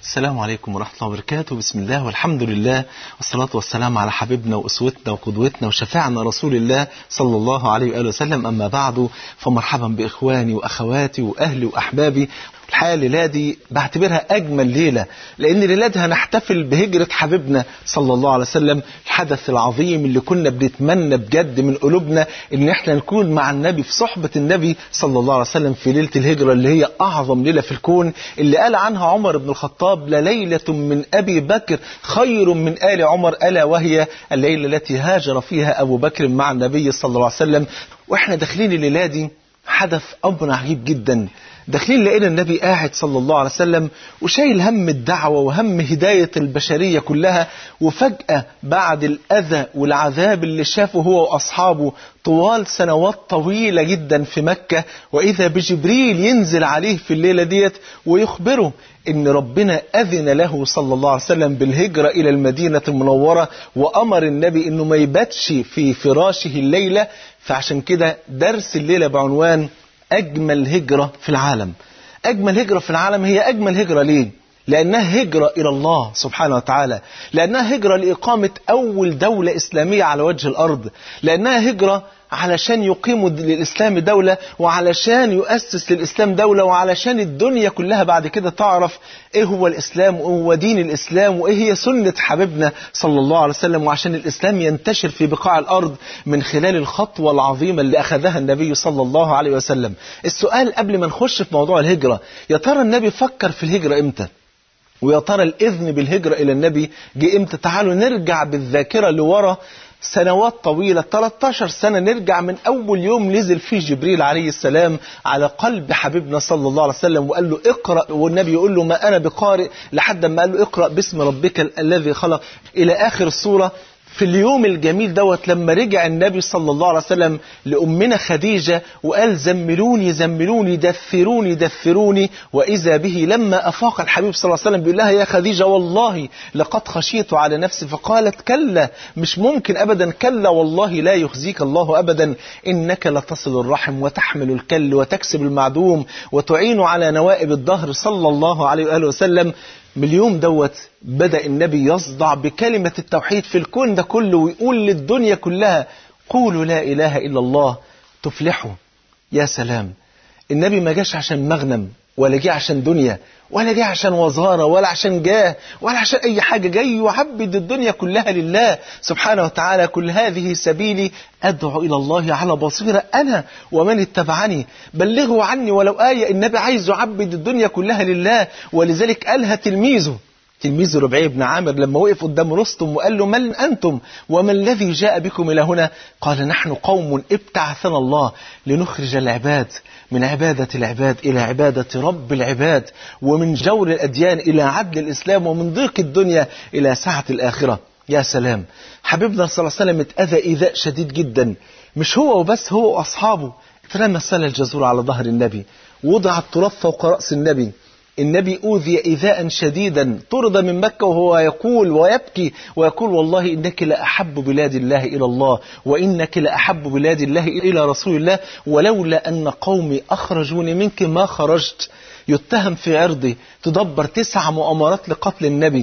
السلام عليكم ورحمة الله وبركاته بسم الله والحمد لله والصلاة والسلام على حبيبنا وأسوتنا وقدوتنا وشفاعنا رسول الله صلى الله عليه وآله وسلم أما بعد فمرحبا بإخواني وأخواتي وأهلي وأحبابي الحقيقة الليلة دي بعتبرها أجمل ليلة لأن الليلة دي هنحتفل بهجرة حبيبنا صلى الله عليه وسلم الحدث العظيم اللي كنا بنتمنى بجد من قلوبنا إن إحنا نكون مع النبي في صحبة النبي صلى الله عليه وسلم في ليلة الهجرة اللي هي أعظم ليلة في الكون اللي قال عنها عمر بن الخطاب لليلة من أبي بكر خير من آل عمر ألا وهي الليلة التي هاجر فيها أبو بكر مع النبي صلى الله عليه وسلم وإحنا داخلين الليلة دي حدث أمر عجيب جدا داخلين لقينا النبي قاعد صلى الله عليه وسلم وشايل هم الدعوة وهم هداية البشرية كلها وفجأة بعد الأذى والعذاب اللي شافه هو وأصحابه طوال سنوات طويلة جدا في مكة وإذا بجبريل ينزل عليه في الليلة ديت ويخبره إن ربنا أذن له صلى الله عليه وسلم بالهجرة إلى المدينة المنورة وأمر النبي إنه ما يباتش في فراشه الليلة فعشان كده درس الليلة بعنوان أجمل هجرة في العالم أجمل هجرة في العالم هي أجمل هجرة ليه؟ لأنها هجرة إلى الله سبحانه وتعالى لأنها هجرة لإقامة أول دولة إسلامية على وجه الأرض لأنها هجرة علشان يقيموا للإسلام دولة وعلشان يؤسس للإسلام دولة وعلشان الدنيا كلها بعد كده تعرف إيه هو الإسلام وإيه هو دين الإسلام وإيه هي سنة حبيبنا صلى الله عليه وسلم وعشان الإسلام ينتشر في بقاع الأرض من خلال الخطوة العظيمة اللي أخذها النبي صلى الله عليه وسلم السؤال قبل ما نخش في موضوع الهجرة يا ترى النبي فكر في الهجرة إمتى ويا ترى الإذن بالهجرة إلى النبي جه إمتى تعالوا نرجع بالذاكرة لورا سنوات طويلة 13 سنة نرجع من أول يوم نزل فيه جبريل عليه السلام على قلب حبيبنا صلى الله عليه وسلم وقال له اقرأ والنبي يقول له ما أنا بقارئ لحد ما قال له اقرأ باسم ربك الذي خلق إلى آخر السورة في اليوم الجميل دوت لما رجع النبي صلى الله عليه وسلم لأمنا خديجة وقال زملوني زملوني دثروني دثروني وإذا به لما أفاق الحبيب صلى الله عليه وسلم بيقول لها يا خديجة والله لقد خشيت على نفسي فقالت كلا مش ممكن أبدا كلا والله لا يخزيك الله أبدا إنك لتصل الرحم وتحمل الكل وتكسب المعدوم وتعين على نوائب الدهر صلى الله عليه وآله وسلم من اليوم دوت بدأ النبي يصدع بكلمة التوحيد في الكون ده كله ويقول للدنيا كلها قولوا لا إله إلا الله تفلحوا يا سلام النبي ما جاش عشان مغنم ولا جه عشان دنيا ولا جه عشان وزارة ولا عشان جاه ولا عشان أي حاجة جاي يعبد الدنيا كلها لله سبحانه وتعالى كل هذه سبيلي أدعو إلى الله على بصيرة أنا ومن اتبعني بلغوا عني ولو آية النبي عايز يعبد الدنيا كلها لله ولذلك قالها تلميذه تلميذ ربعي بن عامر لما وقف قدام رستم وقال له من أنتم وما الذي جاء بكم إلى هنا قال نحن قوم ابتعثنا الله لنخرج العباد من عبادة العباد إلى عبادة رب العباد ومن جور الأديان إلى عدل الإسلام ومن ضيق الدنيا إلى سعة الآخرة يا سلام حبيبنا صلى الله عليه وسلم اتأذى إيذاء شديد جدا مش هو وبس هو وأصحابه اترمى السلة الجزور على ظهر النبي وضع التراب فوق رأس النبي النبي أوذي إيذاء شديدا طرد من مكة وهو يقول ويبكي ويقول والله إنك لأحب بلاد الله إلى الله وإنك لأحب بلاد الله إلى رسول الله ولولا أن قومي أخرجوني منك ما خرجت يتهم في عرضي تدبر تسع مؤامرات لقتل النبي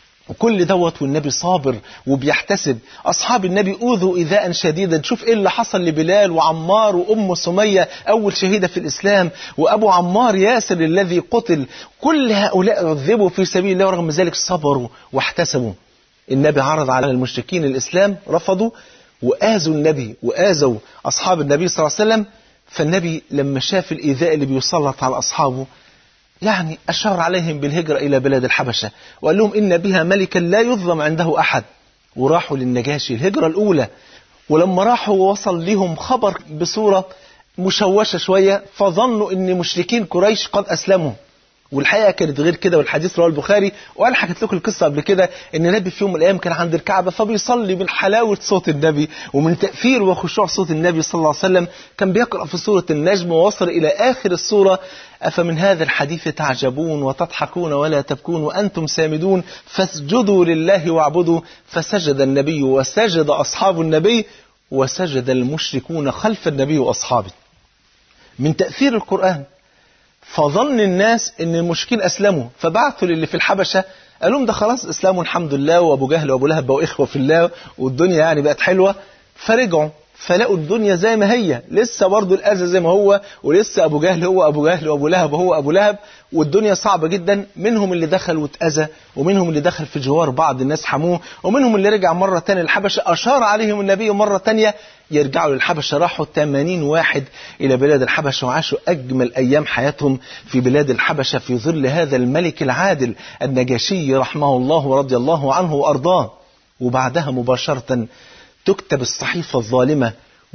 وكل دوت والنبي صابر وبيحتسب أصحاب النبي أوذوا إيذاء شديدا شوف إيه اللي حصل لبلال وعمار وأم سمية أول شهيدة في الإسلام وأبو عمار ياسر الذي قتل كل هؤلاء عذبوا في سبيل الله ورغم ذلك صبروا واحتسبوا النبي عرض على المشركين الإسلام رفضوا وآذوا النبي وآذوا أصحاب النبي صلى الله عليه وسلم فالنبي لما شاف الإيذاء اللي بيسلط على أصحابه يعني أشار عليهم بالهجرة إلى بلاد الحبشة وقال لهم إن بها ملكا لا يظلم عنده أحد وراحوا للنجاشي الهجرة الأولى ولما راحوا ووصل لهم خبر بصورة مشوشة شوية فظنوا أن مشركين قريش قد أسلموا والحقيقه كانت غير كده والحديث رواه البخاري وانا حكيت لكم القصه قبل كده ان النبي في يوم من الايام كان عند الكعبه فبيصلي من حلاوه صوت النبي ومن تاثير وخشوع صوت النبي صلى الله عليه وسلم كان بيقرا في سوره النجم ووصل الى اخر السوره افمن هذا الحديث تعجبون وتضحكون ولا تبكون وانتم سامدون فاسجدوا لله واعبدوا فسجد النبي وسجد اصحاب النبي وسجد المشركون خلف النبي واصحابه من تاثير القران فظن الناس ان المشركين اسلموا فبعثوا للي في الحبشه قال لهم ده خلاص اسلموا الحمد لله وابو جهل وابو لهب بقوا اخوه في الله والدنيا يعني بقت حلوه فرجعوا فلقوا الدنيا زي ما هي لسه برضه الاذى زي ما هو ولسه ابو جهل هو ابو جهل وابو لهب هو ابو لهب والدنيا صعبه جدا منهم اللي دخل واتاذى ومنهم اللي دخل في جوار بعض الناس حموه ومنهم اللي رجع مره ثانيه الحبشه اشار عليهم النبي مره ثانيه يرجعوا للحبشه راحوا 80 واحد الى بلاد الحبشه وعاشوا اجمل ايام حياتهم في بلاد الحبشه في ظل هذا الملك العادل النجاشي رحمه الله ورضي الله عنه وارضاه وبعدها مباشره تكتب الصحيفة الظالمة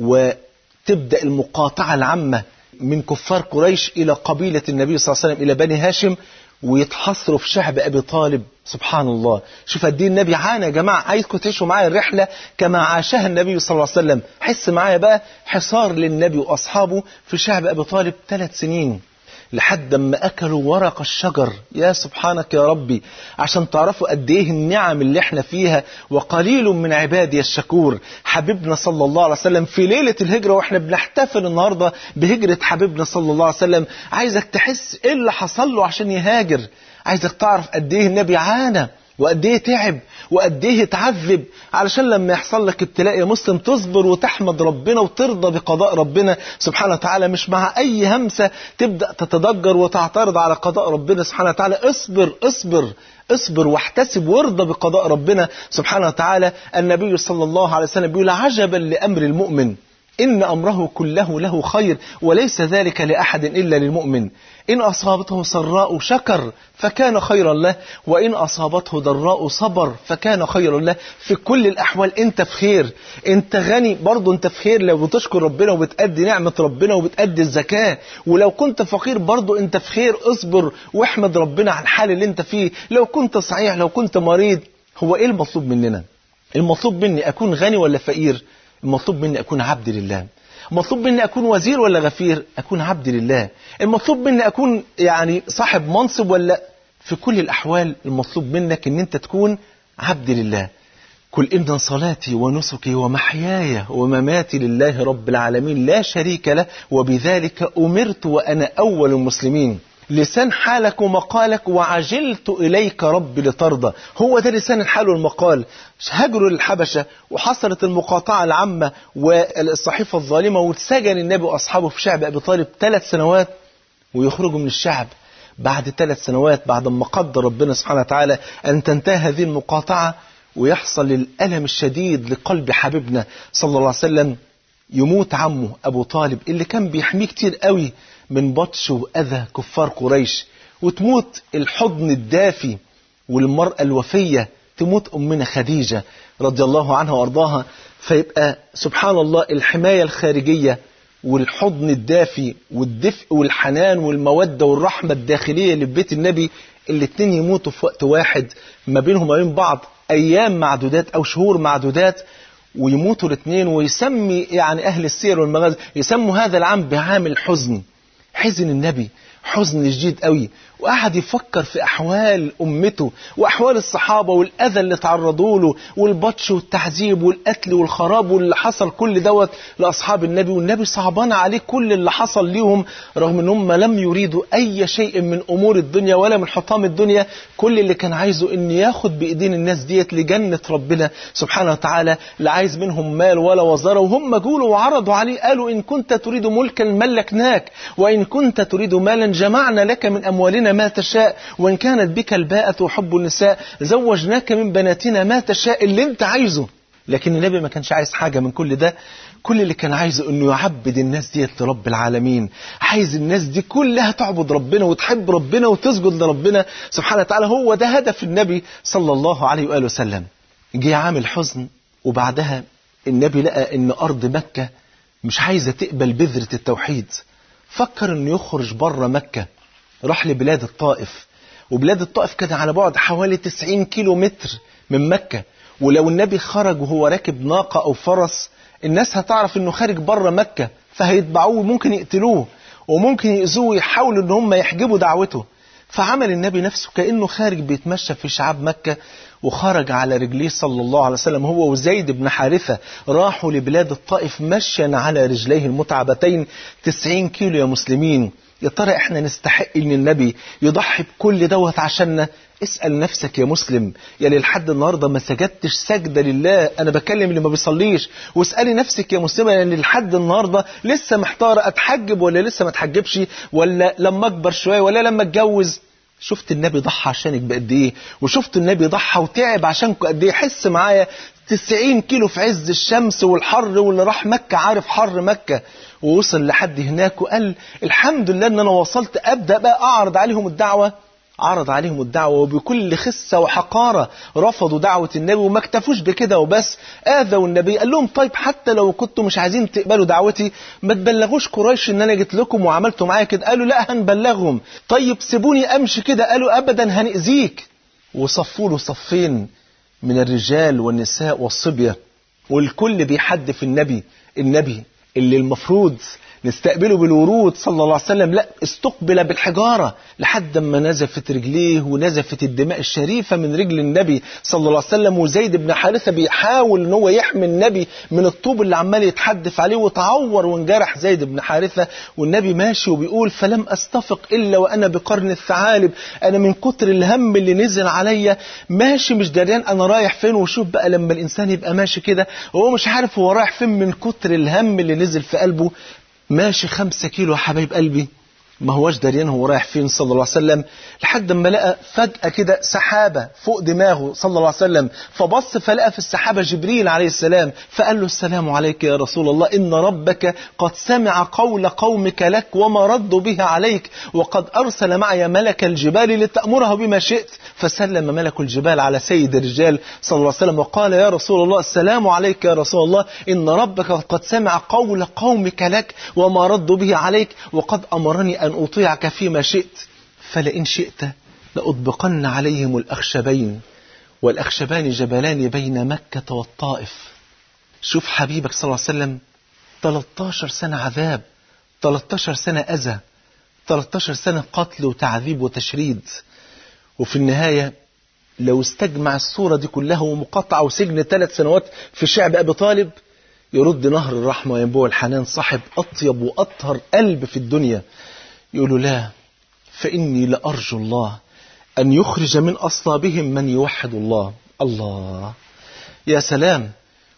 وتبدأ المقاطعة العامة من كفار قريش إلى قبيلة النبي صلى الله عليه وسلم إلى بني هاشم ويتحصروا في شعب أبي طالب سبحان الله شوف قد ايه النبي عانى يا جماعة عايزكم تعيشوا معايا الرحلة كما عاشها النبي صلى الله عليه وسلم حس معايا بقى حصار للنبي وأصحابه في شعب أبي طالب ثلاث سنين لحد ما أكلوا ورق الشجر يا سبحانك يا ربي عشان تعرفوا قد إيه النعم اللي احنا فيها وقليل من عبادي الشكور حبيبنا صلى الله عليه وسلم في ليلة الهجرة واحنا بنحتفل النهاردة بهجرة حبيبنا صلى الله عليه وسلم عايزك تحس إيه اللي حصل له عشان يهاجر عايزك تعرف قد إيه النبي عانى وقد ايه تعب وقد ايه اتعذب علشان لما يحصل لك ابتلاء يا مسلم تصبر وتحمد ربنا وترضى بقضاء ربنا سبحانه وتعالى مش مع اي همسه تبدا تتضجر وتعترض على قضاء ربنا سبحانه وتعالى اصبر اصبر اصبر واحتسب وارضى بقضاء ربنا سبحانه وتعالى النبي صلى الله عليه وسلم بيقول عجبا لامر المؤمن إن أمره كله له خير وليس ذلك لأحد إلا للمؤمن إن أصابته سراء شكر فكان خيرا له وإن أصابته ضراء صبر فكان خيرا له في كل الأحوال أنت في خير أنت غني برضه أنت في خير لو بتشكر ربنا وبتأدي نعمة ربنا وبتأدي الزكاة ولو كنت فقير برضه أنت في خير اصبر واحمد ربنا على الحال اللي أنت فيه لو كنت صحيح لو كنت مريض هو إيه المطلوب مننا المطلوب مني أكون غني ولا فقير المطلوب مني أكون عبد لله المطلوب مني أكون وزير ولا غفير أكون عبد لله المطلوب مني أكون يعني صاحب منصب ولا في كل الأحوال المطلوب منك أن أنت تكون عبد لله قل إن صلاتي ونسكي ومحياي ومماتي لله رب العالمين لا شريك له وبذلك أمرت وأنا أول المسلمين لسان حالك ومقالك وعجلت إليك رب لترضى هو ده لسان الحال والمقال هجروا للحبشة وحصلت المقاطعة العامة والصحيفة الظالمة واتسجن النبي وأصحابه في شعب أبي طالب ثلاث سنوات ويخرجوا من الشعب بعد ثلاث سنوات بعد ما قدر ربنا سبحانه وتعالى أن تنتهي هذه المقاطعة ويحصل الألم الشديد لقلب حبيبنا صلى الله عليه وسلم يموت عمه أبو طالب اللي كان بيحميه كتير قوي من بطش وأذى كفار قريش وتموت الحضن الدافي والمرأة الوفية تموت أمنا خديجة رضي الله عنها وأرضاها فيبقى سبحان الله الحماية الخارجية والحضن الدافي والدفء والحنان والمودة والرحمة الداخلية اللي في بيت النبي الاتنين يموتوا في وقت واحد ما بينهم وبين بعض أيام معدودات أو شهور معدودات ويموتوا الاثنين ويسمي يعني أهل السير والمغازي يسموا هذا العام بعام الحزن حزن النبي حزن شديد قوي وقعد يفكر في أحوال أمته وأحوال الصحابة والأذى اللي تعرضوا له والبطش والتعذيب والقتل والخراب واللي حصل كل دوت لأصحاب النبي والنبي صعبان عليه كل اللي حصل ليهم رغم ان هم لم يريدوا أي شيء من أمور الدنيا ولا من حطام الدنيا كل اللي كان عايزه أن ياخد بإيدين الناس ديت لجنة ربنا سبحانه وتعالى لا عايز منهم مال ولا وزارة وهم جولوا وعرضوا عليه قالوا إن كنت تريد ملكا ملكناك وإن كنت تريد مالا جمعنا لك من أموالنا ما تشاء وإن كانت بك الباءة وحب النساء زوجناك من بناتنا ما تشاء اللي انت عايزه لكن النبي ما كانش عايز حاجة من كل ده كل اللي كان عايزه انه يعبد الناس ديت لرب العالمين عايز الناس دي كلها تعبد ربنا وتحب ربنا وتسجد لربنا سبحانه وتعالى هو ده هدف النبي صلى الله عليه وآله وسلم جه عام الحزن وبعدها النبي لقى ان ارض مكة مش عايزة تقبل بذرة التوحيد فكر انه يخرج بره مكة راح لبلاد الطائف وبلاد الطائف كان على بعد حوالي 90 كيلو متر من مكة ولو النبي خرج وهو راكب ناقة أو فرس الناس هتعرف انه خارج بره مكة فهيتبعوه وممكن يقتلوه وممكن يأذوه ويحاولوا ان هم يحجبوا دعوته فعمل النبي نفسه كأنه خارج بيتمشى في شعاب مكة وخرج على رجليه صلى الله عليه وسلم هو وزيد بن حارثة راحوا لبلاد الطائف مشيا على رجليه المتعبتين 90 كيلو يا مسلمين يا ترى احنا نستحق ان النبي يضحي بكل دوت عشاننا اسأل نفسك يا مسلم يا اللي لحد النهاردة ما سجدتش سجدة لله أنا بكلم اللي ما بيصليش واسألي نفسك يا مسلمة يعني لحد النهاردة لسه محتارة أتحجب ولا لسه ما أتحجبش ولا لما أكبر شوية ولا لما أتجوز شفت النبي ضحى عشانك بقد ايه وشفت النبي ضحى وتعب عشانك قد ايه حس معايا 90 كيلو في عز الشمس والحر واللي راح مكة عارف حر مكة ووصل لحد هناك وقال الحمد لله ان انا وصلت ابدا بقى اعرض عليهم الدعوه عرض عليهم الدعوة وبكل خسة وحقارة رفضوا دعوة النبي وما اكتفوش بكده وبس آذوا النبي قال لهم طيب حتى لو كنتوا مش عايزين تقبلوا دعوتي ما تبلغوش قريش ان انا جيت لكم وعملتوا معايا كده قالوا لا هنبلغهم طيب سيبوني امشي كده قالوا ابدا هنأذيك وصفوا له صفين من الرجال والنساء والصبية والكل بيحدف النبي النبي اللي المفروض نستقبله بالورود صلى الله عليه وسلم لا استقبل بالحجارة لحد ما نزفت رجليه ونزفت الدماء الشريفة من رجل النبي صلى الله عليه وسلم وزيد بن حارثة بيحاول ان هو يحمي النبي من الطوب اللي عمال يتحدف عليه وتعور وانجرح زيد بن حارثة والنبي ماشي وبيقول فلم استفق الا وانا بقرن الثعالب انا من كتر الهم اللي نزل عليا ماشي مش دريان انا رايح فين وشوف بقى لما الانسان يبقى ماشي كده وهو مش عارف هو رايح فين من كتر الهم اللي نزل في قلبه ماشي خمسة كيلو يا حبايب قلبي ما هوش دريان هو رايح فين صلى الله عليه وسلم لحد ما لقى فجأة كده سحابة فوق دماغه صلى الله عليه وسلم فبص فلقى في السحابة جبريل عليه السلام فقال له السلام عليك يا رسول الله إن ربك قد سمع قول قومك لك وما ردوا به عليك وقد أرسل معي ملك الجبال لتأمره بما شئت فسلم ملك الجبال على سيد الرجال صلى الله عليه وسلم وقال يا رسول الله السلام عليك يا رسول الله إن ربك قد سمع قول قومك لك وما ردوا به عليك وقد أمرني أن أطيعك فيما شئت فلئن شئت لأطبقن عليهم الأخشبين والأخشبان جبلان بين مكة والطائف شوف حبيبك صلى الله عليه وسلم 13 سنة عذاب 13 سنة أذى 13 سنة قتل وتعذيب وتشريد وفي النهاية لو استجمع الصورة دي كلها ومقطعة وسجن ثلاث سنوات في شعب أبي طالب يرد نهر الرحمة وينبوع الحنان صاحب أطيب وأطهر قلب في الدنيا يقولوا لا فإني لأرجو الله أن يخرج من أصلابهم من يوحد الله الله يا سلام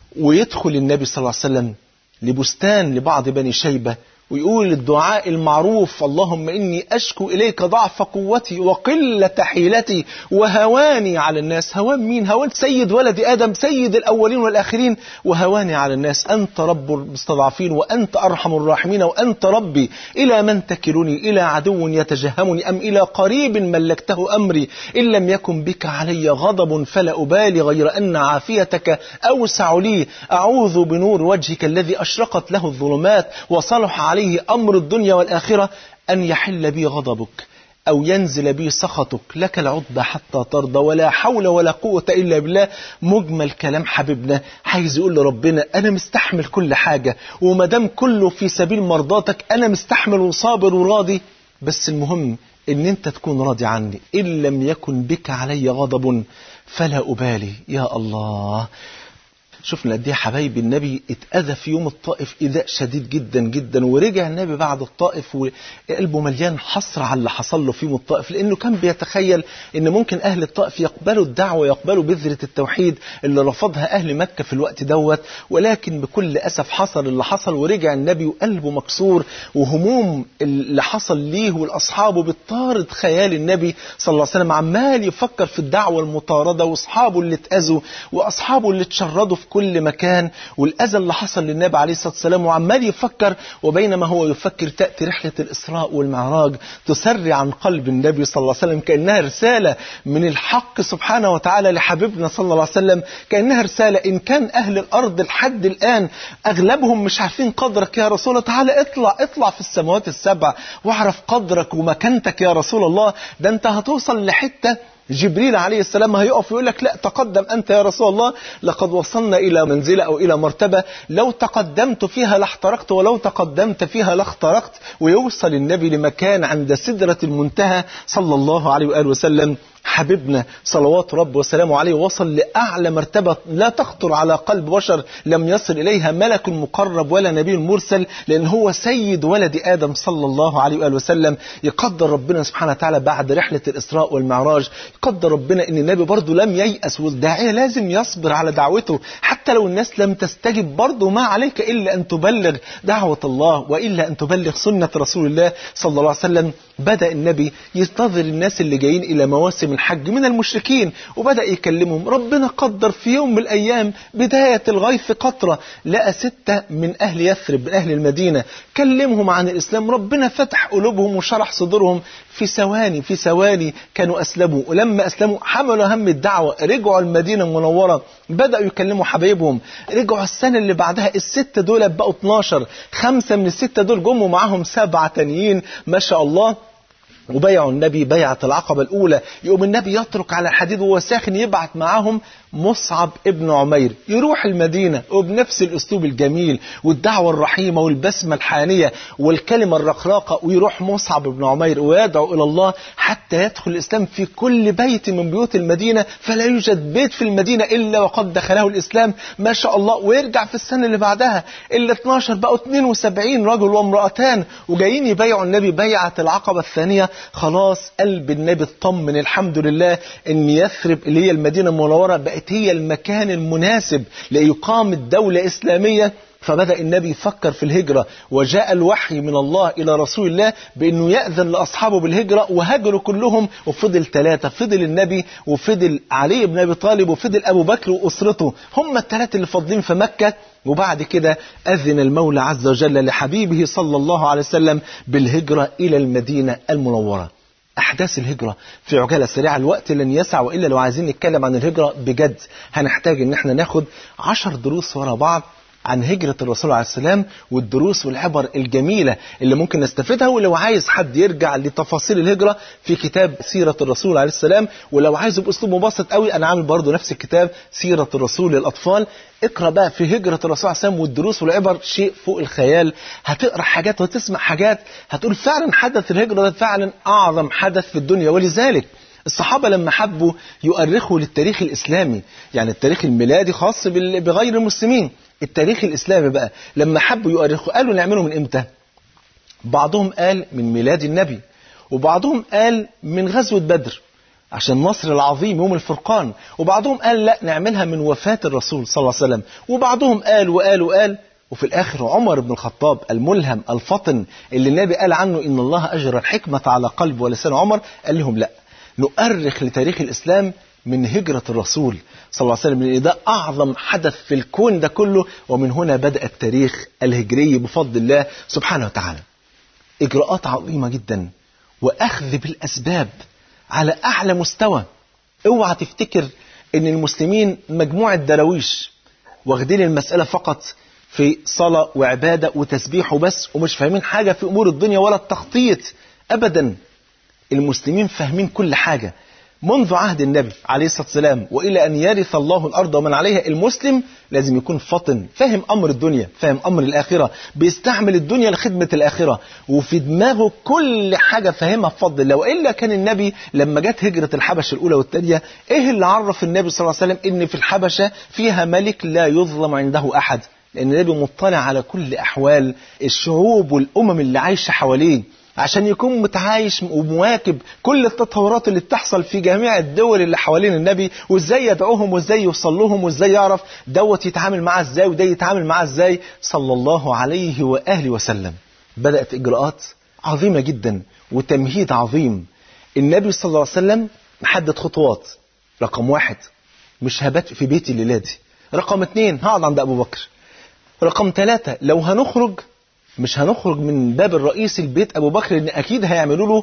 ويدخل النبي صلى الله عليه وسلم لبستان لبعض بني شيبة ويقول الدعاء المعروف اللهم إني أشكو إليك ضعف قوتي وقلة حيلتي وهواني على الناس هوان مين هوان سيد ولد آدم سيد الأولين والآخرين وهواني على الناس أنت رب المستضعفين وأنت أرحم الراحمين وأنت ربي إلى من تكلني إلى عدو يتجهمني أم إلى قريب ملكته أمري إن لم يكن بك علي غضب فلا أبالي غير أن عافيتك أوسع لي أعوذ بنور وجهك الذي أشرقت له الظلمات وصلح عليه عليه أمر الدنيا والآخرة أن يحل بي غضبك أو ينزل بي سخطك لك العتبى حتى ترضى ولا حول ولا قوة إلا بالله مجمل كلام حبيبنا عايز يقول لربنا أنا مستحمل كل حاجة ومدام كله في سبيل مرضاتك أنا مستحمل وصابر وراضي بس المهم إن أنت تكون راضي عني إن لم يكن بك علي غضب فلا أبالي يا الله شفنا قد ايه حبايبي النبي اتأذى في يوم الطائف إيذاء شديد جدا جدا ورجع النبي بعد الطائف وقلبه مليان حسرة على اللي حصل له في يوم الطائف لأنه كان بيتخيل إن ممكن أهل الطائف يقبلوا الدعوة يقبلوا بذرة التوحيد اللي رفضها أهل مكة في الوقت دوت ولكن بكل أسف حصل اللي حصل ورجع النبي وقلبه مكسور وهموم اللي حصل ليه ولأصحابه بتطارد خيال النبي صلى الله عليه وسلم عمال يفكر في الدعوة المطاردة وأصحابه اللي اتأذوا وأصحابه اللي اتشردوا في كل مكان والأذى اللي حصل للنبي عليه الصلاة والسلام وعمال يفكر وبينما هو يفكر تأتي رحلة الإسراء والمعراج تسري عن قلب النبي صلى الله عليه وسلم كأنها رسالة من الحق سبحانه وتعالى لحبيبنا صلى الله عليه وسلم كأنها رسالة إن كان أهل الأرض لحد الآن أغلبهم مش عارفين قدرك يا رسول الله تعالى اطلع اطلع في السماوات السبع واعرف قدرك ومكانتك يا رسول الله ده أنت هتوصل لحتة جبريل عليه السلام هيقف ويقول لك لا تقدم أنت يا رسول الله لقد وصلنا إلى منزلة أو إلى مرتبة لو تقدمت فيها لاحترقت ولو تقدمت فيها لاخترقت ويوصل النبي لمكان عند سدرة المنتهى صلى الله عليه وآله وسلم حبيبنا صلوات رب وسلامه عليه وصل لأعلى مرتبة لا تخطر على قلب بشر لم يصل إليها ملك مقرب ولا نبي مرسل لأن هو سيد ولد آدم صلى الله عليه وآله وسلم يقدر ربنا سبحانه وتعالى بعد رحلة الإسراء والمعراج يقدر ربنا أن النبي برضه لم ييأس والداعية لازم يصبر على دعوته حتى لو الناس لم تستجب برضه ما عليك إلا أن تبلغ دعوة الله وإلا أن تبلغ سنة رسول الله صلى الله عليه وسلم بدأ النبي يستظهر الناس اللي جايين إلى مواسم الحج من المشركين وبدأ يكلمهم ربنا قدر في يوم من الأيام بداية الغيث قطرة لقى ستة من أهل يثرب من أهل المدينة كلمهم عن الإسلام ربنا فتح قلوبهم وشرح صدورهم في ثواني في ثواني كانوا أسلموا ولما أسلموا حملوا هم الدعوة رجعوا المدينة المنورة بدأوا يكلموا حبايبهم رجعوا السنة اللي بعدها الستة دول بقوا 12 خمسة من الستة دول جموا معاهم سبعة تانيين ما شاء الله وبيعوا النبي بيعة العقبة الأولى يقوم النبي يترك على الحديد وهو ساخن يبعت معاهم مصعب ابن عمير يروح المدينة وبنفس الأسلوب الجميل والدعوة الرحيمة والبسمة الحانية والكلمة الرقراقة ويروح مصعب ابن عمير ويدعو إلى الله حتى يدخل الإسلام في كل بيت من بيوت المدينة فلا يوجد بيت في المدينة إلا وقد دخله الإسلام ما شاء الله ويرجع في السنة اللي بعدها إلا 12 بقوا 72 رجل وامرأتان وجايين يبيعوا النبي بيعة العقبة الثانية خلاص قلب النبي اطمن الحمد لله ان يثرب اللي هي المدينة المنورة بقت هي المكان المناسب لإقامة دولة إسلامية فبدأ النبي يفكر في الهجرة وجاء الوحي من الله إلى رسول الله بأنه يأذن لأصحابه بالهجرة وهاجروا كلهم وفضل ثلاثة فضل النبي وفضل علي بن أبي طالب وفضل أبو بكر وأسرته هم الثلاثة اللي فاضلين في مكة وبعد كده أذن المولى عز وجل لحبيبه صلى الله عليه وسلم بالهجرة إلى المدينة المنورة أحداث الهجرة في عجالة سريعة الوقت لن يسع وإلا لو عايزين نتكلم عن الهجرة بجد هنحتاج إن احنا ناخد عشر دروس ورا بعض عن هجرة الرسول عليه السلام والدروس والعبر الجميلة اللي ممكن نستفيدها ولو عايز حد يرجع لتفاصيل الهجرة في كتاب سيرة الرسول عليه السلام ولو عايزه بأسلوب مبسط قوي أنا عامل برضه نفس الكتاب سيرة الرسول للأطفال اقرا بقى في هجرة الرسول عليه السلام والدروس والعبر شيء فوق الخيال هتقرا حاجات وتسمع حاجات هتقول فعلا حدث الهجرة ده فعلا أعظم حدث في الدنيا ولذلك الصحابة لما حبوا يؤرخوا للتاريخ الإسلامي يعني التاريخ الميلادي خاص بغير المسلمين التاريخ الإسلامي بقى لما حبوا يؤرخوا قالوا نعمله من إمتى بعضهم قال من ميلاد النبي وبعضهم قال من غزوة بدر عشان النصر العظيم يوم الفرقان وبعضهم قال لا نعملها من وفاة الرسول صلى الله عليه وسلم وبعضهم قال وقال وقال وفي الآخر عمر بن الخطاب الملهم الفطن اللي النبي قال عنه إن الله أجرى الحكمة على قلب ولسان عمر قال لهم لا نؤرخ لتاريخ الإسلام من هجرة الرسول صلى الله عليه وسلم لأن ده أعظم حدث في الكون ده كله ومن هنا بدأ التاريخ الهجري بفضل الله سبحانه وتعالى إجراءات عظيمة جدا وأخذ بالأسباب على أعلى مستوى اوعى تفتكر ان المسلمين مجموعة درويش واخدين المسألة فقط في صلاة وعبادة وتسبيح وبس ومش فاهمين حاجة في أمور الدنيا ولا التخطيط أبدا المسلمين فاهمين كل حاجة منذ عهد النبي عليه الصلاة والسلام وإلى أن يرث الله الأرض ومن عليها المسلم لازم يكون فطن فاهم أمر الدنيا فاهم أمر الآخرة بيستعمل الدنيا لخدمة الآخرة وفي دماغه كل حاجة فاهمها بفضل الله وإلا كان النبي لما جت هجرة الحبشة الأولى والثانية إيه اللي عرف النبي صلى الله عليه وسلم إن في الحبشة فيها ملك لا يظلم عنده أحد لأن النبي مطلع على كل أحوال الشعوب والأمم اللي عايشة حواليه عشان يكون متعايش ومواكب كل التطورات اللي بتحصل في جميع الدول اللي حوالين النبي وازاي يدعوهم وازاي يوصل لهم وازاي يعرف دوت يتعامل معاه ازاي وده يتعامل معاه ازاي صلى الله عليه واهله وسلم بدات اجراءات عظيمه جدا وتمهيد عظيم النبي صلى الله عليه وسلم محدد خطوات رقم واحد مش هبات في بيتي الليله دي رقم اثنين هقعد عند ابو بكر رقم ثلاثة لو هنخرج مش هنخرج من باب الرئيسي البيت أبو بكر لأن أكيد هيعملوا له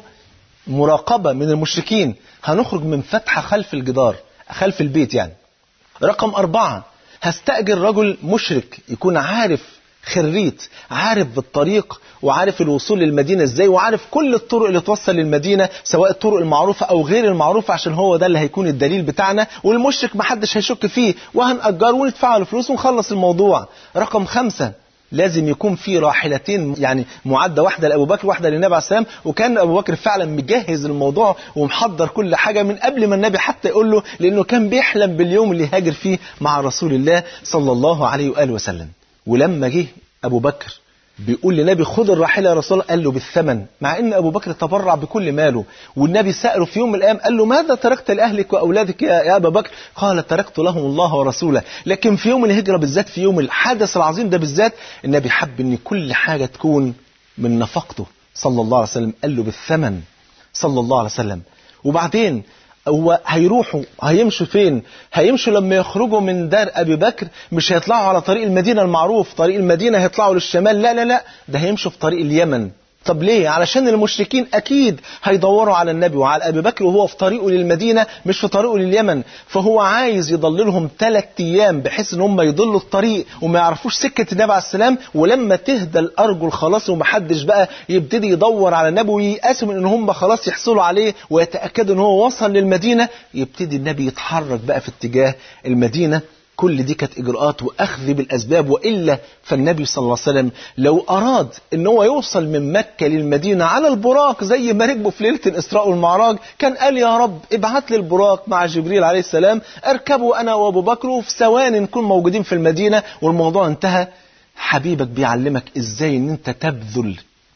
مراقبة من المشركين هنخرج من فتحة خلف الجدار خلف البيت يعني رقم أربعة هستأجر رجل مشرك يكون عارف خريت عارف بالطريق وعارف الوصول للمدينة ازاي وعارف كل الطرق اللي توصل للمدينة سواء الطرق المعروفة او غير المعروفة عشان هو ده اللي هيكون الدليل بتاعنا والمشرك محدش هيشك فيه وهنأجره وندفع له فلوس ونخلص الموضوع رقم خمسة لازم يكون في راحلتين يعني معدة واحدة لأبو بكر واحدة للنبي عليه السلام وكان أبو بكر فعلا مجهز الموضوع ومحضر كل حاجة من قبل ما النبي حتى يقول له لأنه كان بيحلم باليوم اللي هاجر فيه مع رسول الله صلى الله عليه وآله وسلم ولما جه أبو بكر بيقول للنبي خد الراحلة يا رسول الله قال له بالثمن مع ان ابو بكر تبرع بكل ماله والنبي سأله في يوم من الايام قال له ماذا تركت لاهلك واولادك يا, يا ابا بكر قال تركت لهم الله ورسوله لكن في يوم الهجرة بالذات في يوم الحدث العظيم ده بالذات النبي حب ان كل حاجة تكون من نفقته صلى الله عليه وسلم قال له بالثمن صلى الله عليه وسلم وبعدين هو هيروحوا هيمشوا فين هيمشوا لما يخرجوا من دار ابي بكر مش هيطلعوا على طريق المدينه المعروف طريق المدينه هيطلعوا للشمال لا لا لا ده هيمشوا في طريق اليمن طب ليه علشان المشركين اكيد هيدوروا على النبي وعلى ابي بكر وهو في طريقه للمدينه مش في طريقه لليمن فهو عايز يضللهم ثلاث ايام بحيث ان هم يضلوا الطريق وما يعرفوش سكه النبي عليه السلام ولما تهدى الارجل خلاص ومحدش بقى يبتدي يدور على النبي وييأسوا من ان هم خلاص يحصلوا عليه ويتاكدوا ان هو وصل للمدينه يبتدي النبي يتحرك بقى في اتجاه المدينه كل دي كانت إجراءات وأخذ بالأسباب وإلا فالنبي صلى الله عليه وسلم لو أراد أن هو يوصل من مكة للمدينة على البراق زي ما ركبوا في ليلة الإسراء والمعراج كان قال يا رب ابعت لي البراق مع جبريل عليه السلام أركبه أنا وأبو بكر وفي ثواني نكون موجودين في المدينة والموضوع انتهى حبيبك بيعلمك إزاي أن أنت تبذل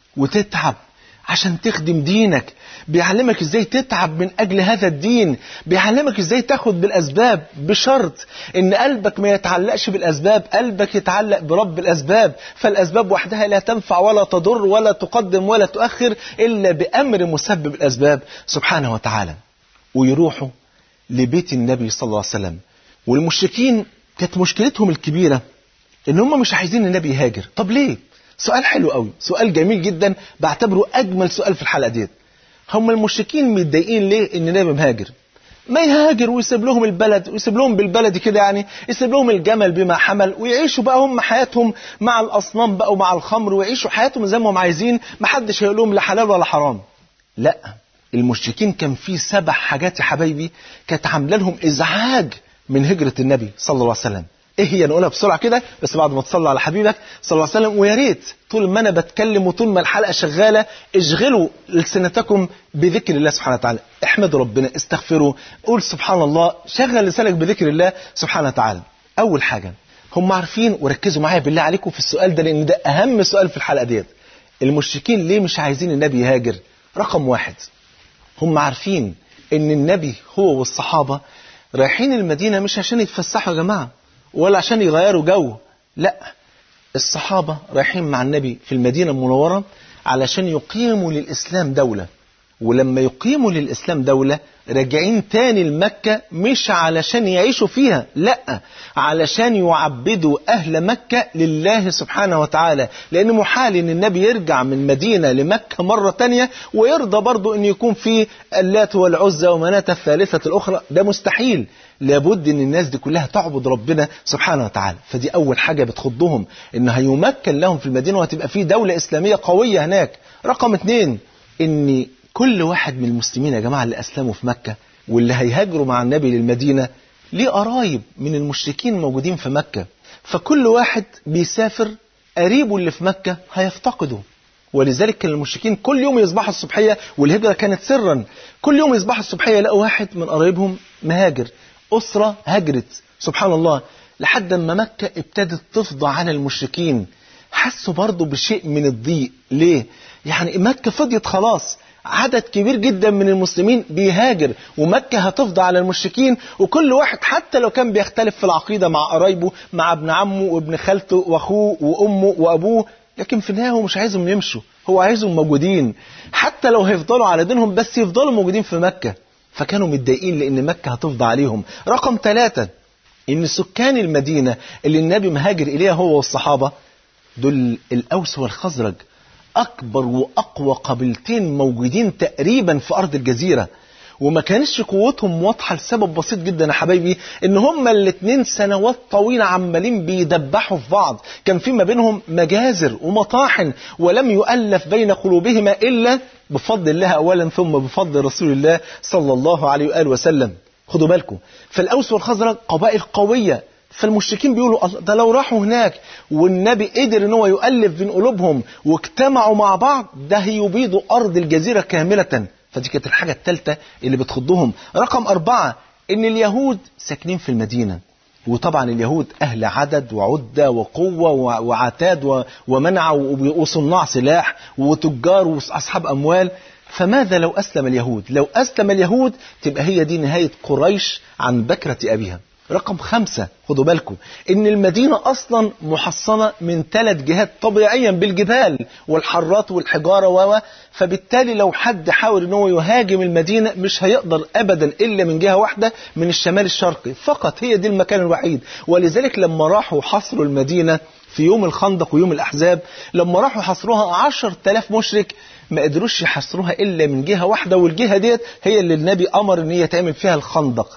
وتتعب عشان تخدم دينك بيعلمك ازاي تتعب من اجل هذا الدين بيعلمك ازاي تاخد بالاسباب بشرط ان قلبك ما يتعلقش بالاسباب قلبك يتعلق برب الاسباب فالاسباب وحدها لا تنفع ولا تضر ولا تقدم ولا تؤخر الا بامر مسبب الاسباب سبحانه وتعالى ويروحوا لبيت النبي صلى الله عليه وسلم والمشركين كانت مشكلتهم الكبيره ان هم مش عايزين النبي يهاجر طب ليه سؤال حلو قوي سؤال جميل جدا بعتبره اجمل سؤال في الحلقه ديت هم المشركين متضايقين ليه ان النبي مهاجر ما يهاجر ويسيب لهم البلد ويسيب لهم بالبلد كده يعني يسيب لهم الجمل بما حمل ويعيشوا بقى هم حياتهم مع الاصنام بقى ومع الخمر ويعيشوا حياتهم زي ما هم عايزين ما حدش هيقول لهم لا حلال ولا حرام لا المشركين كان في سبع حاجات يا حبايبي كانت عامله لهم ازعاج من هجره النبي صلى الله عليه وسلم ايه هي نقولها بسرعه كده بس بعد ما تصلي على حبيبك صلى الله عليه وسلم ويا ريت طول ما انا بتكلم وطول ما الحلقه شغاله اشغلوا لسنتكم بذكر الله سبحانه وتعالى احمدوا ربنا استغفروا قول سبحان الله شغل لسانك بذكر الله سبحانه وتعالى اول حاجه هم عارفين وركزوا معايا بالله عليكم في السؤال ده لان ده اهم سؤال في الحلقه ديت المشركين ليه مش عايزين النبي يهاجر رقم واحد هم عارفين ان النبي هو والصحابه رايحين المدينه مش عشان يتفسحوا يا جماعه ولا عشان يغيروا جو لا الصحابة رايحين مع النبي في المدينة المنورة علشان يقيموا للإسلام دولة ولما يقيموا للإسلام دولة راجعين تاني لمكة مش علشان يعيشوا فيها لا علشان يعبدوا أهل مكة لله سبحانه وتعالى لأن محال أن النبي يرجع من مدينة لمكة مرة تانية ويرضى برضو أن يكون في اللات والعزى ومناة الثالثة الأخرى ده مستحيل لابد ان الناس دي كلها تعبد ربنا سبحانه وتعالى فدي اول حاجة بتخضهم ان هيمكن لهم في المدينة وهتبقى في دولة اسلامية قوية هناك رقم اتنين ان كل واحد من المسلمين يا جماعة اللي اسلموا في مكة واللي هيهاجروا مع النبي للمدينة ليه قرايب من المشركين موجودين في مكة فكل واحد بيسافر قريبه اللي في مكة هيفتقده ولذلك كان المشركين كل يوم يصبحوا الصبحية والهجرة كانت سرا كل يوم يصبحوا الصبحية يلاقوا واحد من قرايبهم مهاجر أسرة هجرت سبحان الله لحد ما مكة ابتدت تفضى على المشركين حسوا برضو بشيء من الضيق ليه؟ يعني مكة فضيت خلاص عدد كبير جدا من المسلمين بيهاجر ومكة هتفضى على المشركين وكل واحد حتى لو كان بيختلف في العقيدة مع قرايبه مع ابن عمه وابن خالته واخوه وامه وابوه لكن في النهاية هو مش عايزهم يمشوا هو عايزهم موجودين حتى لو هيفضلوا على دينهم بس يفضلوا موجودين في مكة فكانوا متضايقين لأن مكة هتفضى عليهم رقم ثلاثة إن سكان المدينة اللي النبي مهاجر إليها هو والصحابة دول الأوس والخزرج أكبر وأقوى قبيلتين موجودين تقريبا في أرض الجزيرة وما كانش قوتهم واضحة لسبب بسيط جدا يا حبايبي ان هما الاتنين سنوات طويلة عمالين بيدبحوا في بعض كان في ما بينهم مجازر ومطاحن ولم يؤلف بين قلوبهما الا بفضل الله اولا ثم بفضل رسول الله صلى الله عليه وآله وسلم خدوا بالكم فالاوس والخزرج قبائل قوية فالمشركين بيقولوا الله ده لو راحوا هناك والنبي قدر ان هو يؤلف بين قلوبهم واجتمعوا مع بعض ده هيبيدوا ارض الجزيره كامله فدي كانت الحاجه الثالثه اللي بتخضهم رقم اربعه ان اليهود ساكنين في المدينه وطبعا اليهود أهل عدد وعدة وقوة وعتاد ومنع وصناع سلاح وتجار وأصحاب أموال فماذا لو أسلم اليهود لو أسلم اليهود تبقى هي دي نهاية قريش عن بكرة أبيها رقم خمسة خدوا بالكم ان المدينة اصلا محصنة من ثلاث جهات طبيعيا بالجبال والحرات والحجارة و فبالتالي لو حد حاول ان هو يهاجم المدينة مش هيقدر ابدا الا من جهة واحدة من الشمال الشرقي فقط هي دي المكان الوحيد ولذلك لما راحوا حصروا المدينة في يوم الخندق ويوم الأحزاب لما راحوا حصروها عشر تلاف مشرك ما قدروش يحصروها إلا من جهة واحدة والجهة ديت هي اللي النبي أمر إن هي تعمل فيها الخندق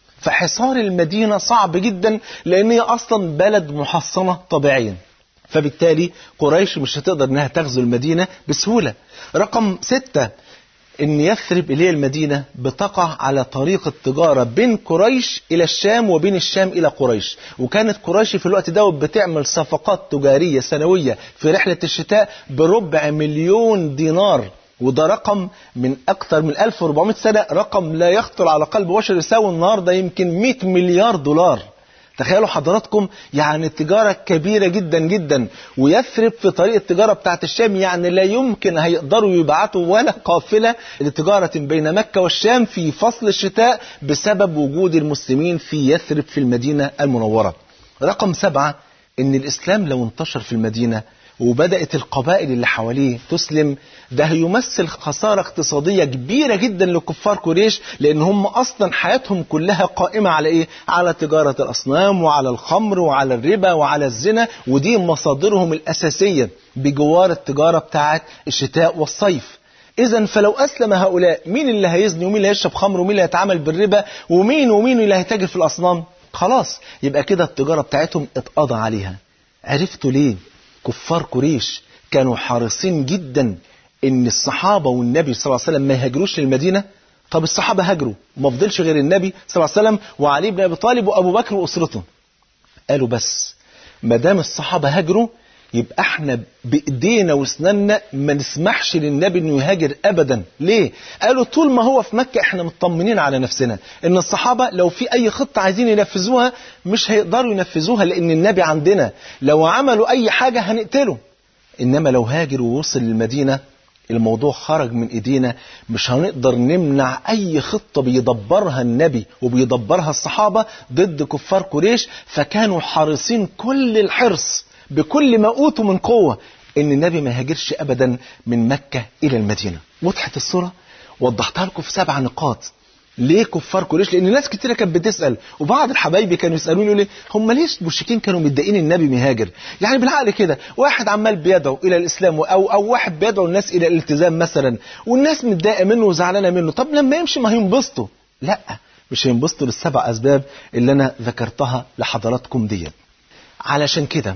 فحصار المدينة صعب جدا لأن هي أصلا بلد محصنة طبيعيا فبالتالي قريش مش هتقدر انها تغزو المدينة بسهولة رقم ستة ان يثرب اللي هي المدينة بتقع على طريق التجارة بين قريش الى الشام وبين الشام الى قريش وكانت قريش في الوقت ده بتعمل صفقات تجارية سنوية في رحلة الشتاء بربع مليون دينار وده رقم من أكثر من 1400 سنة رقم لا يخطر على قلب بشر يساوي النهاردة يمكن 100 مليار دولار تخيلوا حضراتكم يعني التجارة كبيرة جدا جدا ويثرب في طريق التجارة بتاعت الشام يعني لا يمكن هيقدروا يبعتوا ولا قافلة لتجارة بين مكة والشام في فصل الشتاء بسبب وجود المسلمين في يثرب في المدينة المنورة رقم سبعة ان الاسلام لو انتشر في المدينة وبدأت القبائل اللي حواليه تسلم ده هيمثل خسارة اقتصادية كبيرة جدا لكفار قريش لأن هم أصلا حياتهم كلها قائمة على إيه؟ على تجارة الأصنام وعلى الخمر وعلى الربا وعلى الزنا ودي مصادرهم الأساسية بجوار التجارة بتاعت الشتاء والصيف إذا فلو أسلم هؤلاء مين اللي هيزني ومين اللي هيشرب خمر ومين اللي هيتعامل بالربا ومين ومين اللي هيتاجر في الأصنام خلاص يبقى كده التجارة بتاعتهم اتقضى عليها عرفتوا ليه كفار قريش كانوا حريصين جدا ان الصحابه والنبي صلى الله عليه وسلم ما يهاجروش للمدينه طب الصحابه هاجروا ما فضلش غير النبي صلى الله عليه وسلم وعلي بن ابي طالب وابو بكر واسرته قالوا بس ما دام الصحابه هاجروا يبقى احنا بايدينا واسناننا ما نسمحش للنبي انه يهاجر ابدا ليه قالوا طول ما هو في مكه احنا مطمنين على نفسنا ان الصحابه لو في اي خطه عايزين ينفذوها مش هيقدروا ينفذوها لان النبي عندنا لو عملوا اي حاجه هنقتله انما لو هاجر ووصل للمدينه الموضوع خرج من ايدينا مش هنقدر نمنع اي خطه بيدبرها النبي وبيدبرها الصحابه ضد كفار قريش فكانوا حريصين كل الحرص بكل ما اوتوا من قوه ان النبي ما يهاجرش ابدا من مكه الى المدينه وضحت الصوره وضحتها لكم في سبع نقاط ليه كفار قريش لان ناس كتيره كانت بتسال وبعض الحبايب كانوا يسالوني ليه هم ليش المشركين كانوا متضايقين النبي مهاجر يعني بالعقل كده واحد عمال بيدعو الى الاسلام او او واحد بيدعو الناس الى الالتزام مثلا والناس متضايقه منه وزعلانه منه طب لما يمشي ما هينبسطوا لا مش هينبسطوا للسبع اسباب اللي انا ذكرتها لحضراتكم ديت علشان كده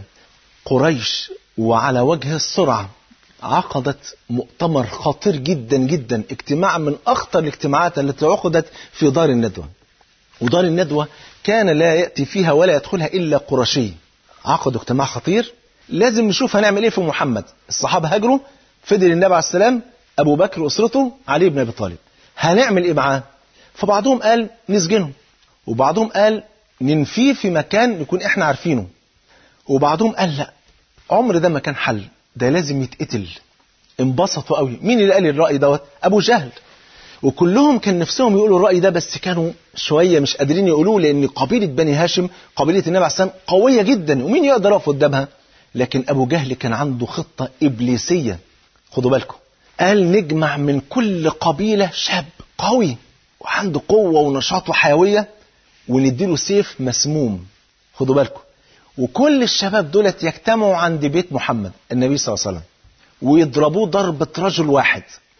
قريش وعلى وجه السرعه عقدت مؤتمر خطير جدا جدا اجتماع من أخطر الاجتماعات التي عقدت في دار الندوة ودار الندوة كان لا يأتي فيها ولا يدخلها إلا قرشي عقدوا اجتماع خطير لازم نشوف هنعمل ايه في محمد الصحابة هاجروا فضل النبي عليه السلام أبو بكر وأسرته علي بن أبي طالب هنعمل ايه معاه فبعضهم قال نسجنه وبعضهم قال ننفيه في مكان نكون احنا عارفينه وبعضهم قال لا عمر ده ما كان حل ده لازم يتقتل انبسطوا قوي مين اللي قال الرأي دوت ابو جهل وكلهم كان نفسهم يقولوا الرأي ده بس كانوا شوية مش قادرين يقولوه لأن قبيلة بني هاشم قبيلة النبي عليه السلام قوية جدا ومين يقدر يقف قدامها لكن أبو جهل كان عنده خطة إبليسية خدوا بالكم قال نجمع من كل قبيلة شاب قوي وعنده قوة ونشاط وحيوية ونديله سيف مسموم خدوا بالكم وكل الشباب دولت يجتمعوا عند بيت محمد النبي صلى الله عليه وسلم ويضربوه ضربة رجل واحد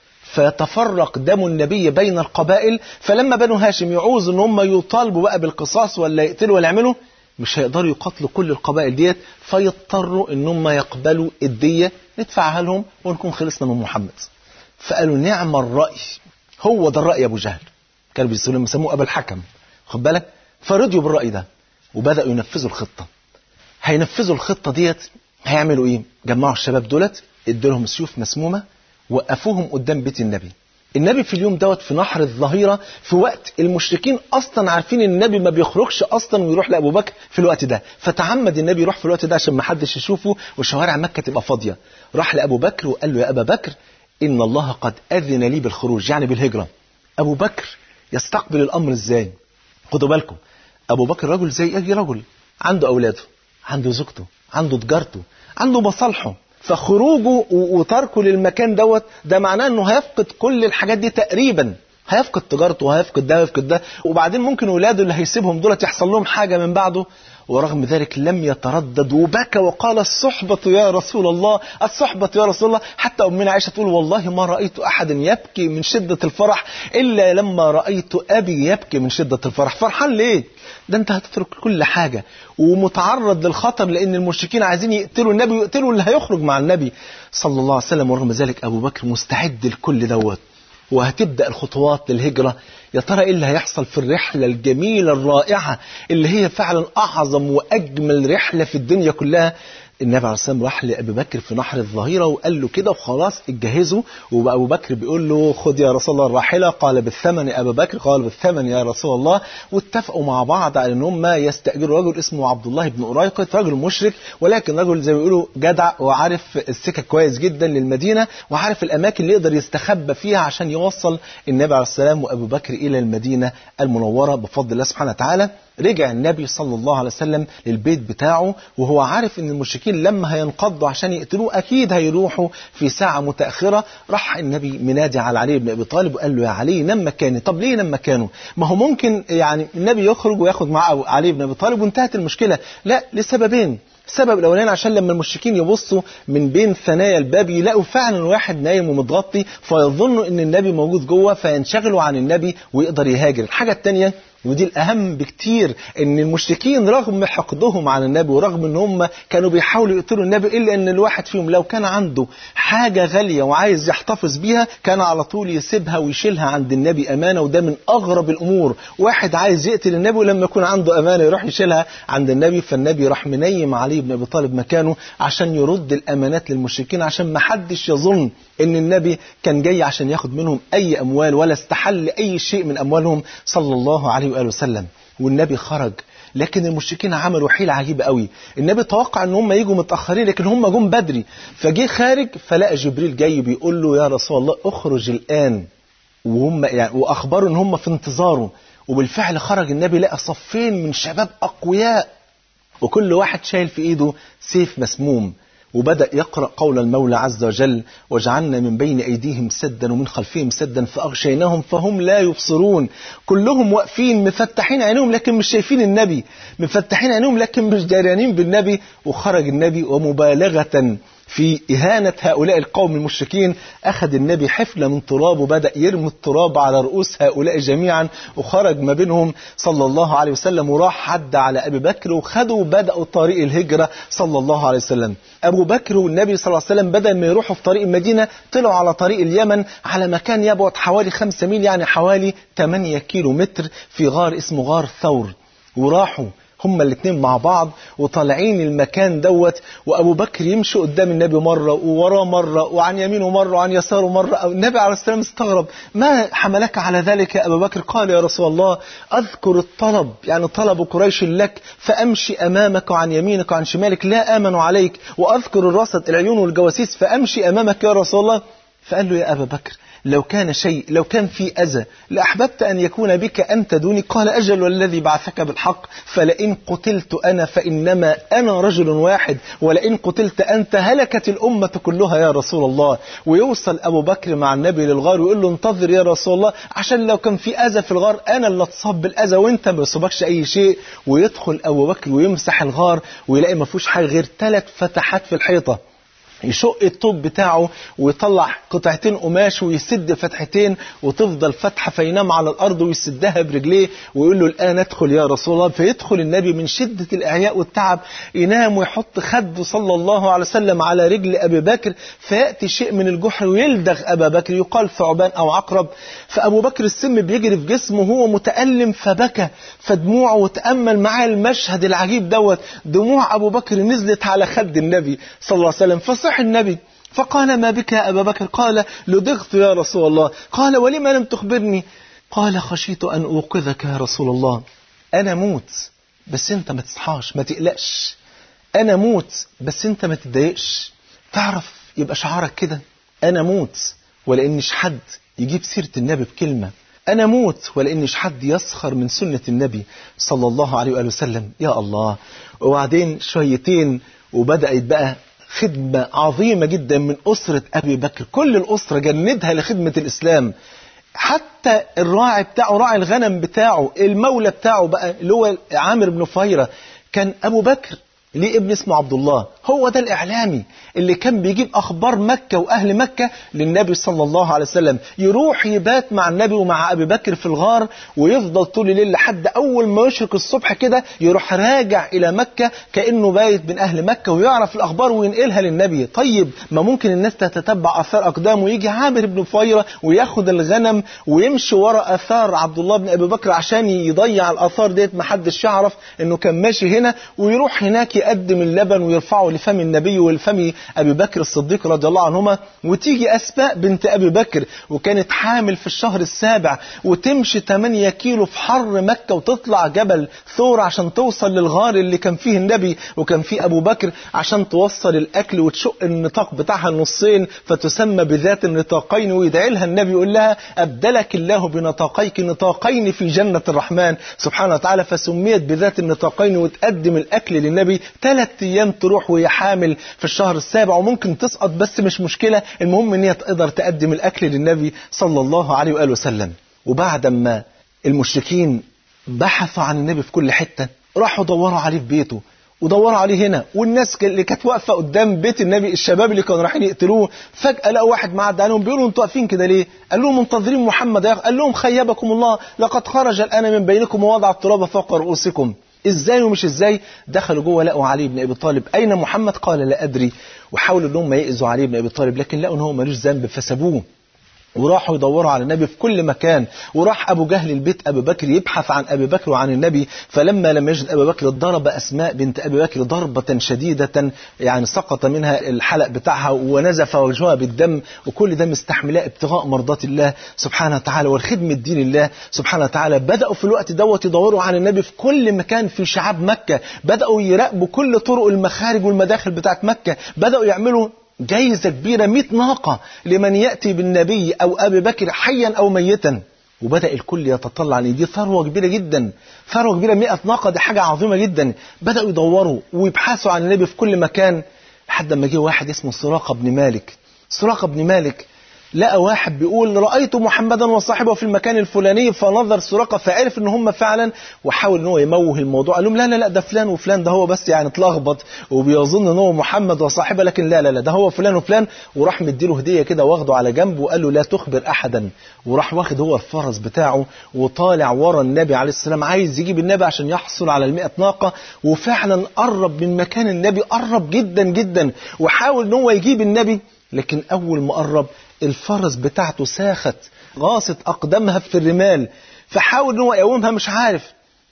فيتفرق دم النبي بين القبائل فلما بنو هاشم يعوزوا ان هم يطالبوا بقى بالقصاص ولا يقتلوا ولا يعملوا مش هيقدروا يقاتلوا كل القبائل ديت فيضطروا ان هم يقبلوا الدية ندفعها لهم ونكون خلصنا من محمد فقالوا نعم الرأي هو ده الرأي ابو جهل كانوا بيسموه ابو الحكم خد بالك فرضيوا بالرأي ده وبدأوا ينفذوا الخطة هينفذوا الخطة ديت هيعملوا ايه جمعوا الشباب دولت ادوا لهم سيوف مسمومة وقفوهم قدام بيت النبي النبي في اليوم دوت في نحر الظهيرة في وقت المشركين أصلا عارفين ان النبي ما بيخرجش أصلا ويروح لأبو بكر في الوقت ده فتعمد النبي يروح في الوقت ده عشان ما حدش يشوفه وشوارع مكة تبقى فاضية راح لأبو بكر وقال له يا أبا بكر إن الله قد أذن لي بالخروج يعني بالهجرة أبو بكر يستقبل الأمر إزاي خدوا بالكم أبو بكر رجل زي أي رجل عنده أولاده عنده زوجته عنده تجارته عنده مصالحه فخروجه وتركه للمكان دوت ده معناه انه هيفقد كل الحاجات دي تقريبا هيفقد تجارته وهيفقد ده وهيفقد ده وبعدين ممكن ولاده اللي هيسيبهم دولت يحصل لهم حاجه من بعده ورغم ذلك لم يتردد وبكى وقال الصحبة يا رسول الله الصحبة يا رسول الله حتى أمنا عائشة تقول والله ما رأيت أحد يبكي من شدة الفرح إلا لما رأيت أبي يبكي من شدة الفرح فرحان ليه ده انت هتترك كل حاجة ومتعرض للخطر لأن المشركين عايزين يقتلوا النبي ويقتلوا اللي هيخرج مع النبي صلى الله عليه وسلم ورغم ذلك أبو بكر مستعد لكل دوت وهتبدأ الخطوات للهجرة يا ترى ايه اللي هيحصل في الرحلة الجميلة الرائعة اللي هي فعلا أعظم وأجمل رحلة في الدنيا كلها النبي عليه الصلاه والسلام راح لابي بكر في نحر الظهيره وقال له كده وخلاص اتجهزوا وابو بكر بيقول له خد يا رسول الله الراحله قال بالثمن يا ابا بكر قال بالثمن يا رسول الله واتفقوا مع بعض على ان هم يستاجروا رجل اسمه عبد الله بن أريقط رجل مشرك ولكن رجل زي ما بيقولوا جدع وعارف السكك كويس جدا للمدينه وعارف الاماكن اللي يقدر يستخبى فيها عشان يوصل النبي عليه السلام وابو بكر الى المدينه المنوره بفضل الله سبحانه وتعالى رجع النبي صلى الله عليه وسلم للبيت بتاعه وهو عارف ان المشركين لما هينقضوا عشان يقتلوه اكيد هيروحوا في ساعه متاخره راح النبي منادي على علي بن ابي طالب وقال له يا علي نم مكاني طب ليه نم مكانه ما هو ممكن يعني النبي يخرج وياخد معه علي بن ابي طالب وانتهت المشكله لا لسببين السبب الاولاني عشان لما المشركين يبصوا من بين ثنايا الباب يلاقوا فعلا واحد نايم ومتغطي فيظنوا ان النبي موجود جوه فينشغلوا عن النبي ويقدر يهاجر الحاجه الثانيه ودي الأهم بكتير إن المشركين رغم حقدهم على النبي ورغم إن هم كانوا بيحاولوا يقتلوا النبي إلا إن الواحد فيهم لو كان عنده حاجة غالية وعايز يحتفظ بيها كان على طول يسيبها ويشيلها عند النبي أمانة وده من أغرب الأمور واحد عايز يقتل النبي ولما يكون عنده أمانة يروح يشيلها عند النبي فالنبي راح منيم علي بن أبي طالب مكانه عشان يرد الأمانات للمشركين عشان ما حدش يظن ان النبي كان جاي عشان ياخد منهم اي اموال ولا استحل اي شيء من اموالهم صلى الله عليه واله وسلم والنبي خرج لكن المشركين عملوا حيلة عجيبة قوي النبي توقع ان هم يجوا متأخرين لكن هم جم بدري فجه خارج فلقى جبريل جاي بيقول له يا رسول الله اخرج الآن وهم يعني واخبروا ان هم في انتظاره وبالفعل خرج النبي لقى صفين من شباب اقوياء وكل واحد شايل في ايده سيف مسموم وبدأ يقرأ قول المولى عز وجل وجعلنا من بين أيديهم سدا ومن خلفهم سدا فأغشيناهم فهم لا يبصرون كلهم واقفين مفتحين عينهم لكن مش شايفين النبي مفتحين عينهم لكن مش داريانين بالنبي وخرج النبي ومبالغة في إهانة هؤلاء القوم المشركين أخذ النبي حفلة من تراب وبدأ يرمي التراب على رؤوس هؤلاء جميعا وخرج ما بينهم صلى الله عليه وسلم وراح حد على أبي بكر وخدوا بدأوا طريق الهجرة صلى الله عليه وسلم أبو بكر والنبي صلى الله عليه وسلم بدل ما يروحوا في طريق المدينة طلعوا على طريق اليمن على مكان يبعد حوالي 5 ميل يعني حوالي 8 كيلو متر في غار اسمه غار ثور وراحوا هما الاثنين مع بعض وطالعين المكان دوت وابو بكر يمشي قدام النبي مره ووراه مره وعن يمينه مره وعن يساره مره النبي عليه السلام استغرب ما حملك على ذلك يا ابا بكر قال يا رسول الله اذكر الطلب يعني طلب قريش لك فامشي امامك وعن يمينك وعن شمالك لا امنوا عليك واذكر الرصد العيون والجواسيس فامشي امامك يا رسول الله فقال له يا ابا بكر لو كان شيء لو كان في أذى لأحببت أن يكون بك أنت دوني قال أجل والذي بعثك بالحق فلئن قتلت أنا فإنما أنا رجل واحد ولئن قتلت أنت هلكت الأمة كلها يا رسول الله ويوصل أبو بكر مع النبي للغار ويقول له انتظر يا رسول الله عشان لو كان في أذى في الغار أنا اللي اتصاب بالأذى وأنت ما يصيبكش أي شيء ويدخل أبو بكر ويمسح الغار ويلاقي ما فيهوش حاجة غير ثلاث فتحات في الحيطة يشق الطوب بتاعه ويطلع قطعتين قماش ويسد فتحتين وتفضل فتحة فينام على الأرض ويسدها برجليه ويقول له الآن ادخل يا رسول الله فيدخل النبي من شدة الإعياء والتعب ينام ويحط خده صلى الله عليه وسلم على رجل أبي بكر فيأتي شيء من الجحر ويلدغ أبا بكر يقال ثعبان أو عقرب فأبو بكر السم بيجري في جسمه وهو متألم فبكى فدموعه وتأمل معاه المشهد العجيب دوت دموع أبو بكر نزلت على خد النبي صلى الله عليه وسلم فصح النبي فقال ما بك يا أبا بكر قال لدغت يا رسول الله قال ولما لم تخبرني قال خشيت أن أوقظك يا رسول الله أنا موت بس أنت ما تصحاش ما تقلقش أنا موت بس أنت ما تتضايقش تعرف يبقى شعارك كده أنا موت ولأنش حد يجيب سيرة النبي بكلمة أنا موت ولأنش حد يسخر من سنة النبي صلى الله عليه وآله وسلم يا الله وبعدين شويتين وبدأت بقى خدمة عظيمة جدا من أسرة أبي بكر كل الأسرة جندها لخدمة الإسلام حتى الراعي بتاعه راعي الغنم بتاعه المولى بتاعه بقى اللي هو عامر بن فهيرة كان أبو بكر ليه ابن اسمه عبد الله هو ده الإعلامي اللي كان بيجيب أخبار مكة وأهل مكة للنبي صلى الله عليه وسلم يروح يبات مع النبي ومع أبي بكر في الغار ويفضل طول الليل لحد أول ما يشرق الصبح كده يروح راجع إلى مكة كأنه بايت من أهل مكة ويعرف الأخبار وينقلها للنبي طيب ما ممكن الناس تتتبع أثار أقدامه ويجي عامر بن فيرة وياخد الغنم ويمشي ورا أثار عبد الله بن أبي بكر عشان يضيع الآثار ديت ما حدش يعرف إنه كان ماشي هنا ويروح هناك يقدم اللبن ويرفعه لفم النبي ولفم أبي بكر الصديق رضي الله عنهما وتيجي أسماء بنت أبي بكر وكانت حامل في الشهر السابع وتمشي 8 كيلو في حر مكة وتطلع جبل ثور عشان توصل للغار اللي كان فيه النبي وكان فيه أبو بكر عشان توصل الأكل وتشق النطاق بتاعها نصين فتسمى بذات النطاقين ويدعي لها النبي يقول لها أبدلك الله بنطاقيك نطاقين في جنة الرحمن سبحانه وتعالى فسميت بذات النطاقين وتقدم الأكل للنبي ثلاث أيام تروح وهي حامل في الشهر السابع وممكن تسقط بس مش مشكلة المهم ان هي تقدر تقدم الأكل للنبي صلى الله عليه وآله وسلم وبعد ما المشركين بحثوا عن النبي في كل حتة راحوا دوروا عليه في بيته ودوروا عليه هنا والناس اللي كانت واقفه قدام بيت النبي الشباب اللي كانوا رايحين يقتلوه فجاه لقوا واحد معدي عليهم بيقولوا انتوا واقفين كده ليه؟ قال لهم منتظرين محمد قال لهم خيبكم الله لقد خرج الان من بينكم ووضع التراب فوق رؤوسكم ازاي ومش ازاي دخلوا جوه لقوا علي بن ابي طالب اين محمد قال لا ادري وحاولوا انهم يأذوا علي بن ابي طالب لكن لقوا ان هو ملوش ذنب فسابوه وراحوا يدوروا على النبي في كل مكان وراح أبو جهل البيت أبي بكر يبحث عن أبي بكر وعن النبي فلما لم يجد أبي بكر ضرب أسماء بنت أبي بكر ضربة شديدة يعني سقط منها الحلق بتاعها ونزف وجهها بالدم وكل ده مستحملاه ابتغاء مرضات الله سبحانه وتعالى والخدمة دين الله سبحانه وتعالى بدأوا في الوقت دوت يدوروا عن النبي في كل مكان في شعاب مكة بدأوا يراقبوا كل طرق المخارج والمداخل بتاعت مكة بدأوا يعملوا جايزة كبيرة 100 ناقة لمن يأتي بالنبي أو أبي بكر حيا أو ميتا وبدأ الكل يتطلع ان دي ثروة كبيرة جدا ثروة كبيرة 100 ناقة دي حاجة عظيمة جدا بدأوا يدوروا ويبحثوا عن النبي في كل مكان لحد ما جه واحد اسمه سراقة بن مالك سراقة بن مالك لقى واحد بيقول رأيت محمدا وصاحبه في المكان الفلاني فنظر سراقة فعرف ان هم فعلا وحاول ان هو يموه الموضوع قال لهم لا لا لا ده فلان وفلان ده هو بس يعني اتلخبط وبيظن ان هو محمد وصاحبه لكن لا لا لا ده هو فلان وفلان وراح مديله هدية كده واخده على جنب وقال له لا تخبر احدا وراح واخد هو الفرس بتاعه وطالع ورا النبي عليه السلام عايز يجيب النبي عشان يحصل على المئة ناقة وفعلا قرب من مكان النبي قرب جدا جدا وحاول ان هو يجيب النبي لكن اول ما قرب الفرس بتاعته ساخت غاصت أقدامها في الرمال فحاول ان هو يقومها مش عارف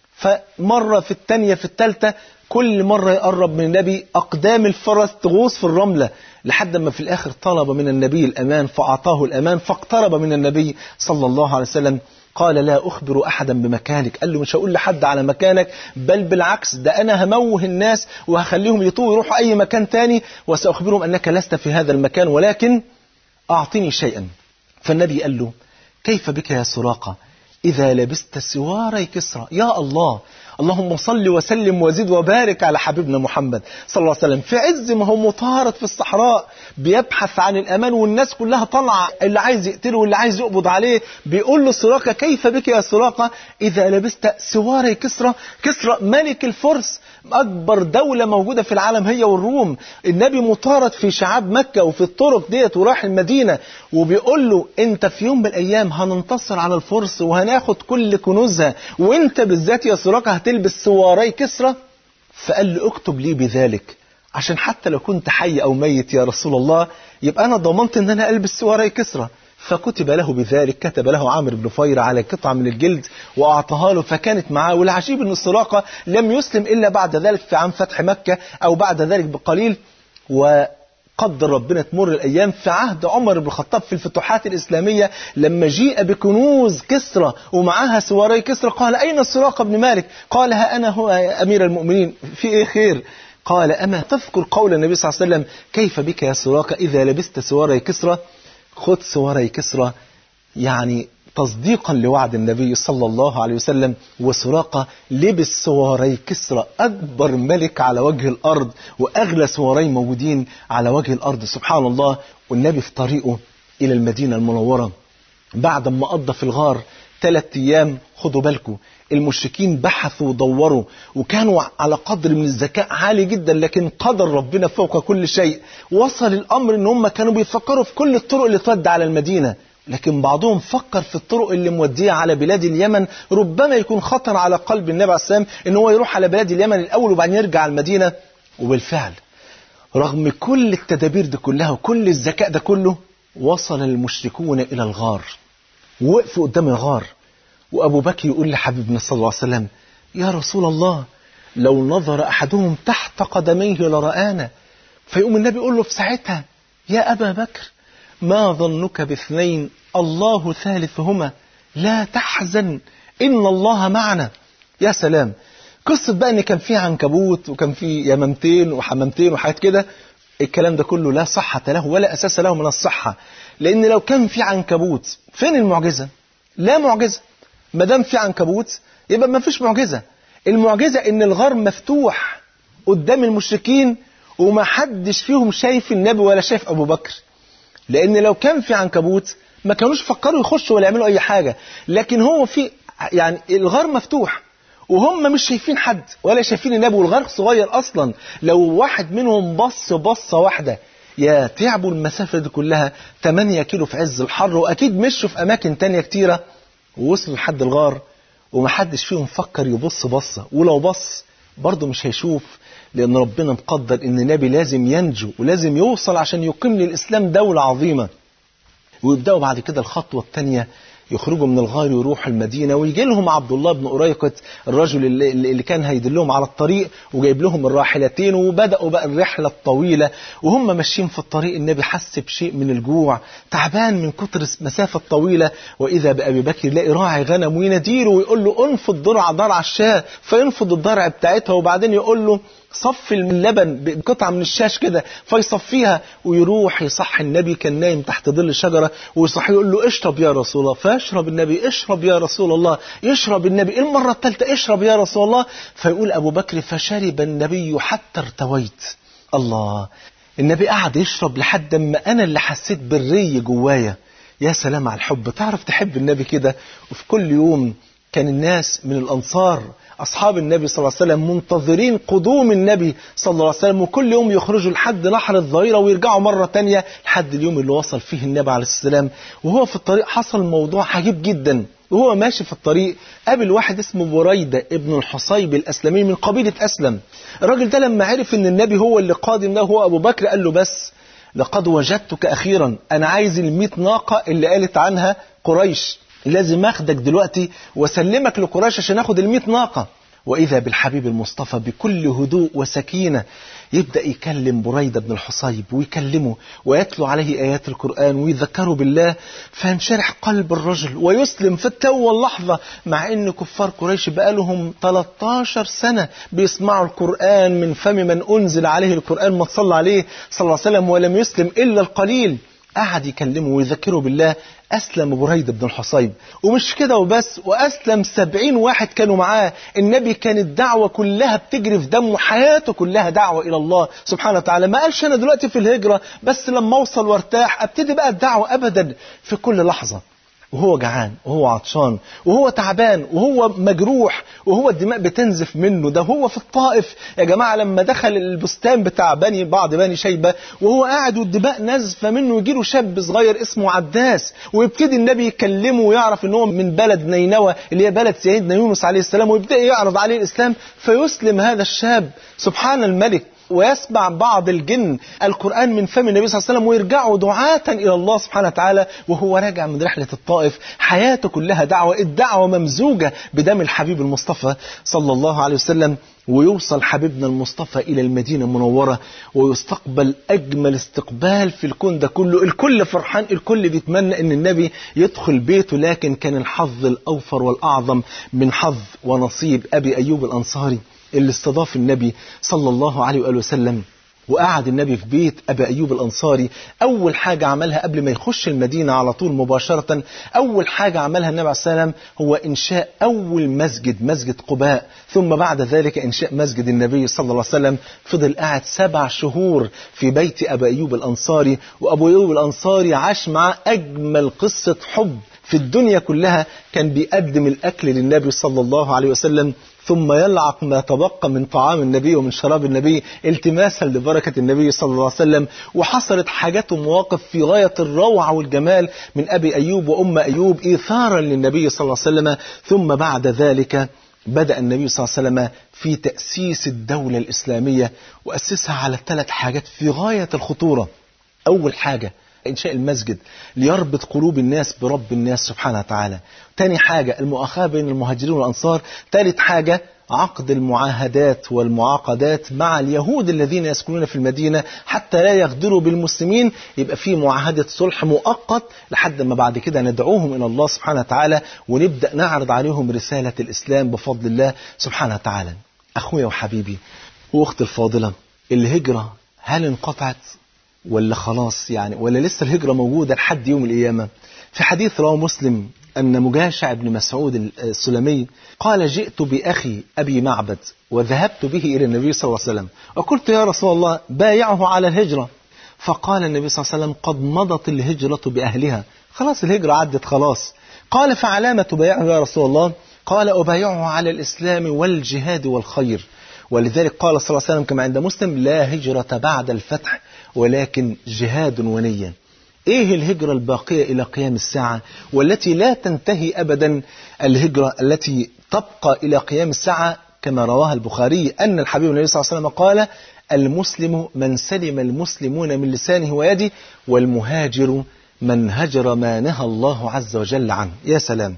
فمرة في الثانية في الثالثة كل مرة يقرب من النبي أقدام الفرس تغوص في الرملة لحد ما في الآخر طلب من النبي الأمان فأعطاه الأمان فاقترب من النبي صلى الله عليه وسلم قال لا أخبر أحدا بمكانك قال له مش هقول لحد على مكانك بل بالعكس ده أنا هموه الناس وهخليهم يطووا يروحوا أي مكان تاني وسأخبرهم أنك لست في هذا المكان ولكن أعطني شيئا فالنبي قال له كيف بك يا سراقة إذا لبست سواري كسرى يا الله اللهم صل وسلم وزد وبارك على حبيبنا محمد صلى الله عليه وسلم في عز ما هو مطارد في الصحراء بيبحث عن الأمان والناس كلها طالعة اللي عايز يقتله واللي عايز يقبض عليه بيقول له سراقة كيف بك يا سراقة إذا لبست سواري كسرى كسرى ملك الفرس أكبر دولة موجودة في العالم هي والروم النبي مطارد في شعاب مكة وفي الطرق ديت وراح المدينة وبيقول له أنت في يوم من الأيام هننتصر على الفرس وهناخد كل كنوزها وأنت بالذات يا سراقة هتلبس سواري كسرى فقال له اكتب لي بذلك عشان حتى لو كنت حي أو ميت يا رسول الله يبقى أنا ضمنت أن أنا ألبس سواري كسرى فكتب له بذلك كتب له عامر بن فير على قطعة من الجلد وأعطاها له فكانت معاه والعجيب أن السراقة لم يسلم إلا بعد ذلك في عام فتح مكة أو بعد ذلك بقليل وقدر ربنا تمر الأيام في عهد عمر بن الخطاب في الفتوحات الإسلامية لما جيء بكنوز كسرى ومعها سواري كسرى قال أين السراقة بن مالك قال ها أنا هو يا أمير المؤمنين في إيه خير قال أما تذكر قول النبي صلى الله عليه وسلم كيف بك يا سراقة إذا لبست سواري كسرى خذ سواري كسرى يعني تصديقا لوعد النبي صلى الله عليه وسلم وسراقة لبس سواري كسرى أكبر ملك على وجه الأرض وأغلى سواري موجودين على وجه الأرض سبحان الله والنبي في طريقه إلى المدينة المنورة بعد ما قضى في الغار ثلاث أيام خدوا بالكم المشركين بحثوا ودوروا وكانوا على قدر من الذكاء عالي جدا لكن قدر ربنا فوق كل شيء وصل الأمر ان هم كانوا بيفكروا في كل الطرق اللي تودي على المدينة لكن بعضهم فكر في الطرق اللي مودية على بلاد اليمن ربما يكون خطر على قلب النبي عليه السلام ان هو يروح على بلاد اليمن الأول وبعدين يرجع على المدينة وبالفعل رغم كل التدابير دي كلها وكل الذكاء ده كله وصل المشركون إلى الغار وقفوا قدام الغار وأبو بكر يقول لحبيبنا صلى الله عليه وسلم يا رسول الله لو نظر أحدهم تحت قدميه لرآنا فيقوم النبي يقول له في ساعتها يا أبا بكر ما ظنك باثنين الله ثالثهما لا تحزن إن الله معنا يا سلام قصة بقى إن كان في عنكبوت وكان في يمامتين وحمامتين وحاجات كده الكلام ده كله لا صحة له ولا أساس له من الصحة لأن لو كان في عنكبوت فين المعجزة لا معجزة ما دام في عنكبوت يبقى ما فيش معجزة المعجزة ان الغار مفتوح قدام المشركين وما حدش فيهم شايف النبي ولا شايف ابو بكر لان لو كان في عنكبوت ما كانوش فكروا يخشوا ولا يعملوا اي حاجة لكن هو في يعني الغار مفتوح وهم مش شايفين حد ولا شايفين النبي والغار صغير اصلا لو واحد منهم بص بصة واحدة يا تعبوا المسافة دي كلها 8 كيلو في عز الحر واكيد مشوا في اماكن تانية كتيرة ووصلوا لحد الغار ومحدش فيهم فكر يبص بصة ولو بص برضه مش هيشوف لأن ربنا مقدر إن النبي لازم ينجو ولازم يوصل عشان يقيم للإسلام دولة عظيمة ويبدأوا بعد كده الخطوة الثانية يخرجوا من الغار ويروحوا المدينة ويجي لهم عبد الله بن أريقة الرجل اللي, اللي كان هيدلهم على الطريق وجايب لهم الراحلتين وبدأوا بقى الرحلة الطويلة وهم ماشيين في الطريق النبي حس بشيء من الجوع تعبان من كتر المسافة الطويلة وإذا بأبي بكر يلاقي راعي غنم ويناديله ويقول له انفض ضرع ضرع الشاة فينفض الضرع بتاعتها وبعدين يقول له صف اللبن بقطعة من الشاش كده فيصفيها ويروح يصحي النبي كان نايم تحت ظل شجرة ويصحي يقول له اشرب يا رسول الله فيشرب النبي اشرب يا رسول الله يشرب النبي المرة الثالثة اشرب يا رسول الله فيقول أبو بكر فشرب النبي حتى ارتويت الله النبي قعد يشرب لحد ما أنا اللي حسيت بالري جوايا يا سلام على الحب تعرف تحب النبي كده وفي كل يوم كان الناس من الأنصار أصحاب النبي صلى الله عليه وسلم منتظرين قدوم النبي صلى الله عليه وسلم وكل يوم يخرجوا لحد نحر الظهيرة ويرجعوا مرة تانية لحد اليوم اللي وصل فيه النبي عليه السلام وهو في الطريق حصل موضوع عجيب جدا وهو ماشي في الطريق قابل واحد اسمه بريدة ابن الحصيب الأسلمي من قبيلة أسلم الراجل ده لما عرف ان النبي هو اللي قادم ده هو أبو بكر قال له بس لقد وجدتك أخيرا أنا عايز الميت ناقة اللي قالت عنها قريش لازم اخدك دلوقتي واسلمك لقريش عشان اخد المئة ناقة وإذا بالحبيب المصطفى بكل هدوء وسكينة يبدأ يكلم بريدة بن الحصيب ويكلمه ويتلو عليه آيات القرآن ويذكره بالله فينشرح قلب الرجل ويسلم في التو واللحظة مع أن كفار قريش بقالهم 13 سنة بيسمعوا القرآن من فم من أنزل عليه القرآن ما تصلى عليه صلى الله عليه وسلم ولم يسلم إلا القليل قعد يكلمه ويذكره بالله أسلم بريد بن الحصيب ومش كده وبس وأسلم سبعين واحد كانوا معاه النبي كان الدعوة كلها بتجري في دمه حياته كلها دعوة إلى الله سبحانه وتعالى ما قالش أنا دلوقتي في الهجرة بس لما أوصل وارتاح أبتدي بقى الدعوة أبدا في كل لحظة وهو جعان وهو عطشان وهو تعبان وهو مجروح وهو الدماء بتنزف منه ده هو في الطائف يا جماعة لما دخل البستان بتاع بني بعض بني شيبة وهو قاعد والدماء نازفة منه يجي له شاب صغير اسمه عداس ويبتدي النبي يكلمه ويعرف ان هو من بلد نينوى اللي هي بلد سيدنا يونس عليه السلام ويبدأ يعرض عليه الإسلام فيسلم هذا الشاب سبحان الملك ويسمع بعض الجن القرآن من فم النبي صلى الله عليه وسلم ويرجعوا دعاة إلى الله سبحانه وتعالى وهو راجع من رحلة الطائف حياته كلها دعوة الدعوة ممزوجة بدم الحبيب المصطفى صلى الله عليه وسلم ويوصل حبيبنا المصطفى إلى المدينة المنورة ويستقبل أجمل استقبال في الكون ده كله الكل فرحان الكل بيتمنى أن النبي يدخل بيته لكن كان الحظ الأوفر والأعظم من حظ ونصيب أبي أيوب الأنصاري اللي استضاف النبي صلى الله عليه وآله وسلم وقعد النبي في بيت أبي أيوب الأنصاري أول حاجة عملها قبل ما يخش المدينة على طول مباشرة أول حاجة عملها النبي عليه السلام هو إنشاء أول مسجد مسجد قباء ثم بعد ذلك إنشاء مسجد النبي صلى الله عليه وسلم فضل قاعد سبع شهور في بيت أبي أيوب الأنصاري وأبو أيوب الأنصاري عاش معاه أجمل قصة حب في الدنيا كلها كان بيقدم الأكل للنبي صلى الله عليه وسلم ثم يلعق ما تبقى من طعام النبي ومن شراب النبي التماسا لبركة النبي صلى الله عليه وسلم وحصلت حاجات ومواقف في غاية الروعة والجمال من أبي أيوب وأم أيوب إيثارا للنبي صلى الله عليه وسلم ثم بعد ذلك بدأ النبي صلى الله عليه وسلم في تأسيس الدولة الإسلامية وأسسها على ثلاث حاجات في غاية الخطورة أول حاجة إنشاء المسجد ليربط قلوب الناس برب الناس سبحانه وتعالى تاني حاجة المؤاخاة بين المهاجرين والأنصار ثالث حاجة عقد المعاهدات والمعاقدات مع اليهود الذين يسكنون في المدينة حتى لا يغدروا بالمسلمين يبقى في معاهدة صلح مؤقت لحد ما بعد كده ندعوهم إلى الله سبحانه وتعالى ونبدأ نعرض عليهم رسالة الإسلام بفضل الله سبحانه وتعالى أخويا وحبيبي وأختي الفاضلة الهجرة هل انقطعت ولا خلاص يعني ولا لسه الهجرة موجودة لحد يوم القيامة في حديث رواه مسلم أن مجاشع بن مسعود السلمي قال جئت بأخي أبي معبد وذهبت به إلى النبي صلى الله عليه وسلم وقلت يا رسول الله بايعه على الهجرة فقال النبي صلى الله عليه وسلم قد مضت الهجرة بأهلها خلاص الهجرة عدت خلاص قال فعلامة تبايعه يا رسول الله قال أبايعه على الإسلام والجهاد والخير ولذلك قال صلى الله عليه وسلم كما عند مسلم لا هجرة بعد الفتح ولكن جهاد ونية ايه الهجرة الباقية الى قيام الساعة والتي لا تنتهي ابدا الهجرة التي تبقى الى قيام الساعة كما رواها البخاري ان الحبيب النبي صلى الله عليه وسلم قال المسلم من سلم المسلمون من لسانه ويده والمهاجر من هجر ما نهى الله عز وجل عنه يا سلام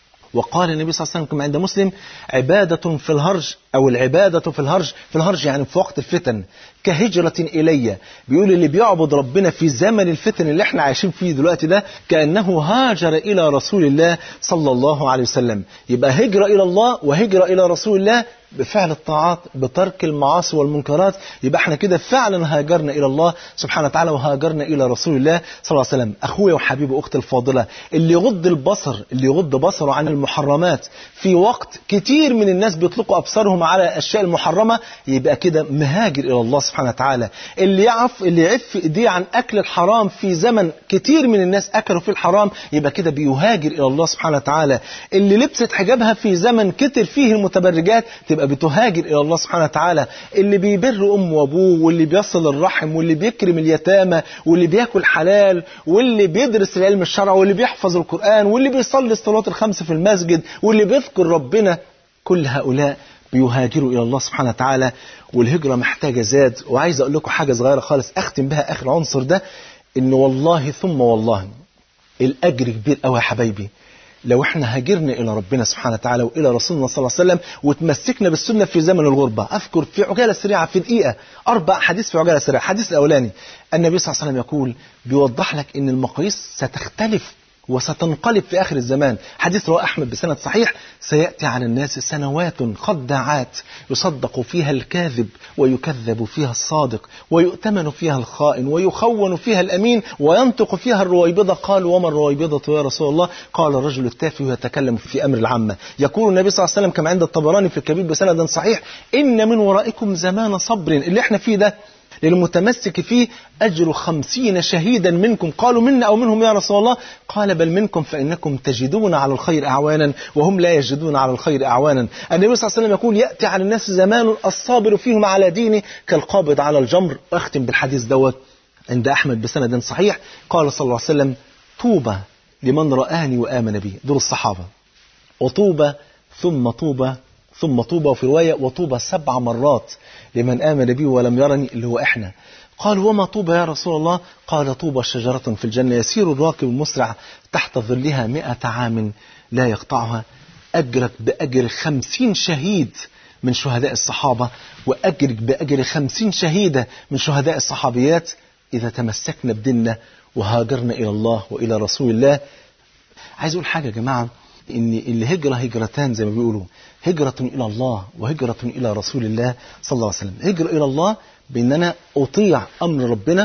وقال النبي صلى الله عليه وسلم كما عند مسلم عبادة في الهرج أو العبادة في الهرج في الهرج يعني في وقت الفتن كهجرة إلي بيقول اللي بيعبد ربنا في زمن الفتن اللي احنا عايشين فيه دلوقتي ده كأنه هاجر إلى رسول الله صلى الله عليه وسلم يبقى هجرة إلى الله وهجرة إلى رسول الله بفعل الطاعات بترك المعاصي والمنكرات يبقى احنا كده فعلا هاجرنا الى الله سبحانه وتعالى وهاجرنا الى رسول الله صلى الله عليه وسلم اخويا وحبيبي اختي الفاضله اللي يغض البصر اللي يغض بصره عن المحرمات في وقت كتير من الناس بيطلقوا ابصارهم على الاشياء المحرمه يبقى كده مهاجر الى الله سبحانه وتعالى اللي يعف اللي يعف ايديه عن اكل الحرام في زمن كتير من الناس اكلوا فيه الحرام يبقى كده بيهاجر الى الله سبحانه وتعالى اللي لبست حجابها في زمن كتر فيه المتبرجات تبقى بتهاجر إلى الله سبحانه وتعالى اللي بيبر أمه وأبوه واللي بيصل الرحم واللي بيكرم اليتامى واللي بياكل حلال واللي بيدرس العلم الشرعي واللي بيحفظ القرآن واللي بيصلي الصلوات الخمس في المسجد واللي بيذكر ربنا كل هؤلاء بيهاجروا إلى الله سبحانه وتعالى والهجرة محتاجة زاد وعايز أقول لكم حاجة صغيرة خالص أختم بها آخر عنصر ده إن والله ثم والله الأجر كبير قوي يا حبايبي لو احنا هاجرنا الى ربنا سبحانه وتعالى والى رسولنا صلى الله عليه وسلم وتمسكنا بالسنه في زمن الغربه اذكر في عجاله سريعه في دقيقه اربع حديث في عجاله سريعه الحديث الاولاني النبي صلى الله عليه وسلم يقول بيوضح لك ان المقاييس ستختلف وستنقلب في آخر الزمان حديث رواه أحمد بسند صحيح سيأتي على الناس سنوات خداعات يصدق فيها الكاذب ويكذب فيها الصادق ويؤتمن فيها الخائن ويخون فيها الأمين وينطق فيها الرويبضة قال وما الرويبضة يا رسول الله قال الرجل التافه يتكلم في أمر العامة يقول النبي صلى الله عليه وسلم كما عند الطبراني في الكبير بسند صحيح إن من ورائكم زمان صبر اللي احنا فيه ده للمتمسك فيه أجر خمسين شهيدا منكم قالوا منا أو منهم يا رسول الله قال بل منكم فإنكم تجدون على الخير أعوانا وهم لا يجدون على الخير أعوانا النبي صلى الله عليه وسلم يقول يأتي على الناس زمان الصابر فيهم على دينه كالقابض على الجمر وأختم بالحديث دوت عند أحمد بسند صحيح قال صلى الله عليه وسلم طوبى لمن رآني وآمن بي دول الصحابة وطوبى ثم طوبى ثم طوبى وفي رواية وطوبى سبع مرات لمن آمن بي ولم يرني اللي هو إحنا قال وما طوبى يا رسول الله قال طوبى شجرة في الجنة يسير الراكب المسرع تحت ظلها مئة عام لا يقطعها أجرك بأجر خمسين شهيد من شهداء الصحابة وأجرك بأجر خمسين شهيدة من شهداء الصحابيات إذا تمسكنا بديننا وهاجرنا إلى الله وإلى رسول الله عايز أقول حاجة يا جماعة ان الهجرة هجرتان زي ما بيقولوا هجرة إلى الله وهجرة إلى رسول الله صلى الله عليه وسلم هجرة إلى الله بأن أنا أطيع أمر ربنا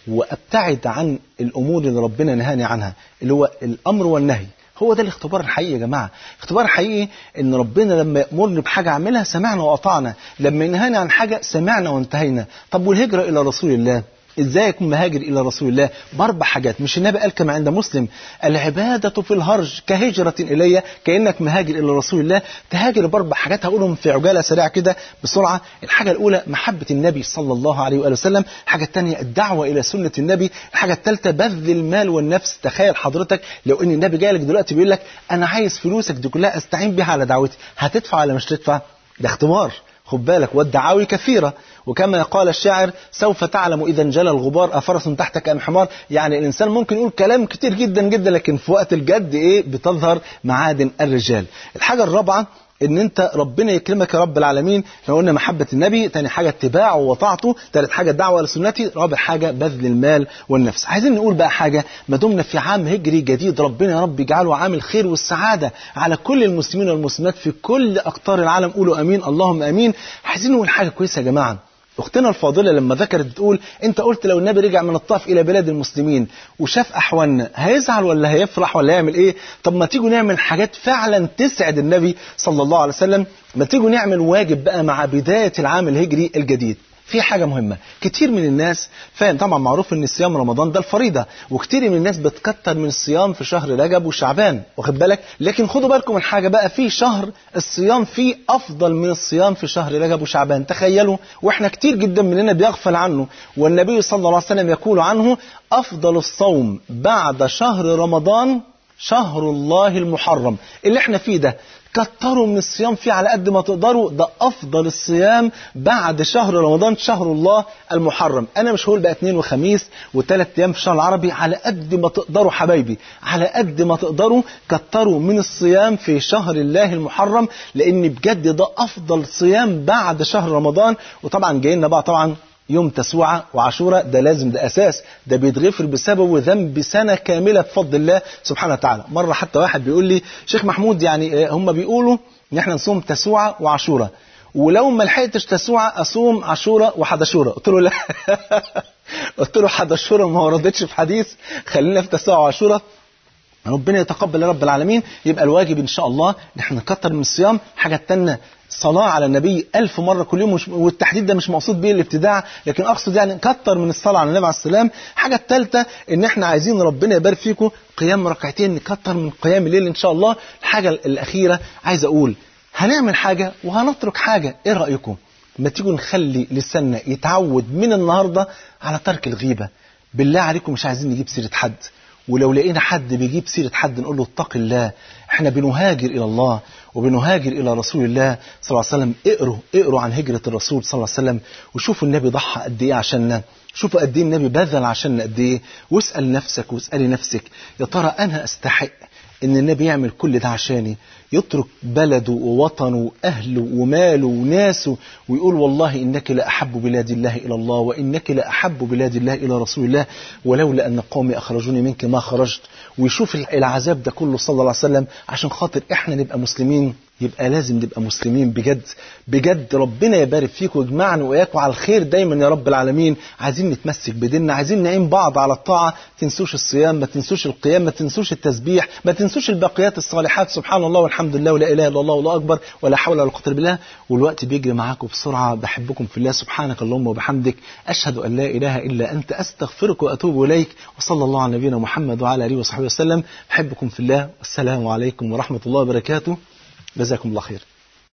وأبتعد عن الأمور اللي ربنا نهاني عنها اللي هو الأمر والنهي هو ده الاختبار الحقيقي يا جماعة اختبار الحقيقي ان ربنا لما يأمرني بحاجة اعملها سمعنا وأطعنا لما ينهاني عن حاجة سمعنا وانتهينا طب والهجرة إلى رسول الله ازاي يكون مهاجر الى رسول الله باربع حاجات مش النبي قال كما عند مسلم العباده في الهرج كهجره الي كانك مهاجر الى رسول الله تهاجر باربع حاجات هقولهم في عجاله سريعه كده بسرعه الحاجه الاولى محبه النبي صلى الله عليه واله وسلم الحاجه الثانيه الدعوه الى سنه النبي الحاجه الثالثه بذل المال والنفس تخيل حضرتك لو ان النبي جاي لك دلوقتي بيقول لك انا عايز فلوسك دي كلها استعين بها على دعوتي هتدفع ولا مش تدفع ده اختبار خد بالك والدعاوي كثيرة وكما قال الشاعر سوف تعلم إذا انجلى الغبار أفرس تحتك أم حمار يعني الإنسان ممكن يقول كلام كتير جدا جدا لكن في وقت الجد إيه بتظهر معادن الرجال الحاجة الرابعة ان انت ربنا يكرمك يا رب العالمين احنا قلنا محبه النبي ثاني حاجه اتباعه وطاعته ثالث حاجه الدعوه لسنته رابع حاجه بذل المال والنفس عايزين نقول بقى حاجه ما دمنا في عام هجري جديد ربنا يا رب يجعله عام الخير والسعاده على كل المسلمين والمسلمات في كل اقطار العالم قولوا امين اللهم امين عايزين نقول حاجه كويسه يا جماعه اختنا الفاضله لما ذكرت بتقول انت قلت لو النبي رجع من الطائف الى بلاد المسلمين وشاف احوالنا هيزعل ولا هيفرح ولا يعمل ايه طب ما تيجوا نعمل حاجات فعلا تسعد النبي صلى الله عليه وسلم ما تيجوا نعمل واجب بقى مع بدايه العام الهجري الجديد في حاجة مهمة كتير من الناس فاهم طبعا معروف ان الصيام رمضان ده الفريضة وكتير من الناس بتكتر من الصيام في شهر رجب وشعبان واخد بالك لكن خدوا بالكم من حاجة بقى في شهر الصيام فيه افضل من الصيام في شهر رجب وشعبان تخيلوا واحنا كتير جدا مننا بيغفل عنه والنبي صلى الله عليه وسلم يقول عنه افضل الصوم بعد شهر رمضان شهر الله المحرم اللي احنا فيه ده كتروا من الصيام فيه على قد ما تقدروا ده افضل الصيام بعد شهر رمضان شهر الله المحرم انا مش هقول بقى اثنين وخميس وثلاث ايام في الشهر العربي على قد ما تقدروا حبايبي على قد ما تقدروا كتروا من الصيام في شهر الله المحرم لان بجد ده افضل صيام بعد شهر رمضان وطبعا جاي لنا بقى طبعا يوم تسوعة وعاشوراء ده لازم ده أساس ده بيتغفر بسببه ذنب سنة كاملة بفضل الله سبحانه وتعالى مرة حتى واحد بيقول لي شيخ محمود يعني هم بيقولوا إن احنا نصوم تسوعة وعاشوراء ولو ما لحقتش تسوعة أصوم عاشوراء وحدشورة قلت له لا قلت له حدشورة ما وردتش في حديث خلينا في تسوعة وعاشوراء ربنا يتقبل يا رب العالمين يبقى الواجب إن شاء الله إن احنا نكتر من الصيام حاجة تانية صلاة على النبي ألف مرة كل يوم مش والتحديد ده مش مقصود بيه الابتداع لكن أقصد يعني كتر من الصلاة على النبي عليه السلام حاجة الثالثة إن إحنا عايزين ربنا يبارك فيكم قيام ركعتين نكتر من قيام الليل إن شاء الله الحاجة الأخيرة عايز أقول هنعمل حاجة وهنترك حاجة إيه رأيكم؟ ما تيجوا نخلي لساننا يتعود من النهاردة على ترك الغيبة بالله عليكم مش عايزين نجيب سيرة حد ولو لقينا حد بيجيب سيرة حد نقول له اتق الله احنا بنهاجر إلى الله وبنهاجر إلى رسول الله صلى الله عليه وسلم اقروا اقروا عن هجرة الرسول صلى الله عليه وسلم وشوفوا النبي ضحى قد إيه عشاننا شوفوا قد إيه النبي بذل عشاننا قد إيه واسأل نفسك واسألي نفسك يا ترى أنا أستحق ان النبي يعمل كل ده عشاني يترك بلده ووطنه واهله وماله وناسه ويقول والله انك لاحب بلاد الله الى الله وانك لاحب بلاد الله الى رسول الله ولولا ان قومي اخرجوني منك ما خرجت ويشوف العذاب ده كله صلى الله عليه وسلم عشان خاطر احنا نبقى مسلمين يبقى لازم نبقى مسلمين بجد بجد ربنا يبارك فيكم ويجمعنا واياكم على الخير دايما يا رب العالمين عايزين نتمسك بديننا عايزين نعين بعض على الطاعه تنسوش الصيام ما تنسوش القيام ما تنسوش التسبيح ما تنسوش الباقيات الصالحات سبحان الله والحمد لله ولا اله الا الله والله اكبر ولا حول ولا قوه الا بالله والوقت بيجري معاكم بسرعه بحبكم في الله سبحانك اللهم وبحمدك اشهد ان لا اله الا انت استغفرك واتوب اليك وصلى الله على نبينا محمد وعلى اله وصحبه وسلم بحبكم في الله والسلام عليكم ورحمه الله وبركاته جزاكم الله خير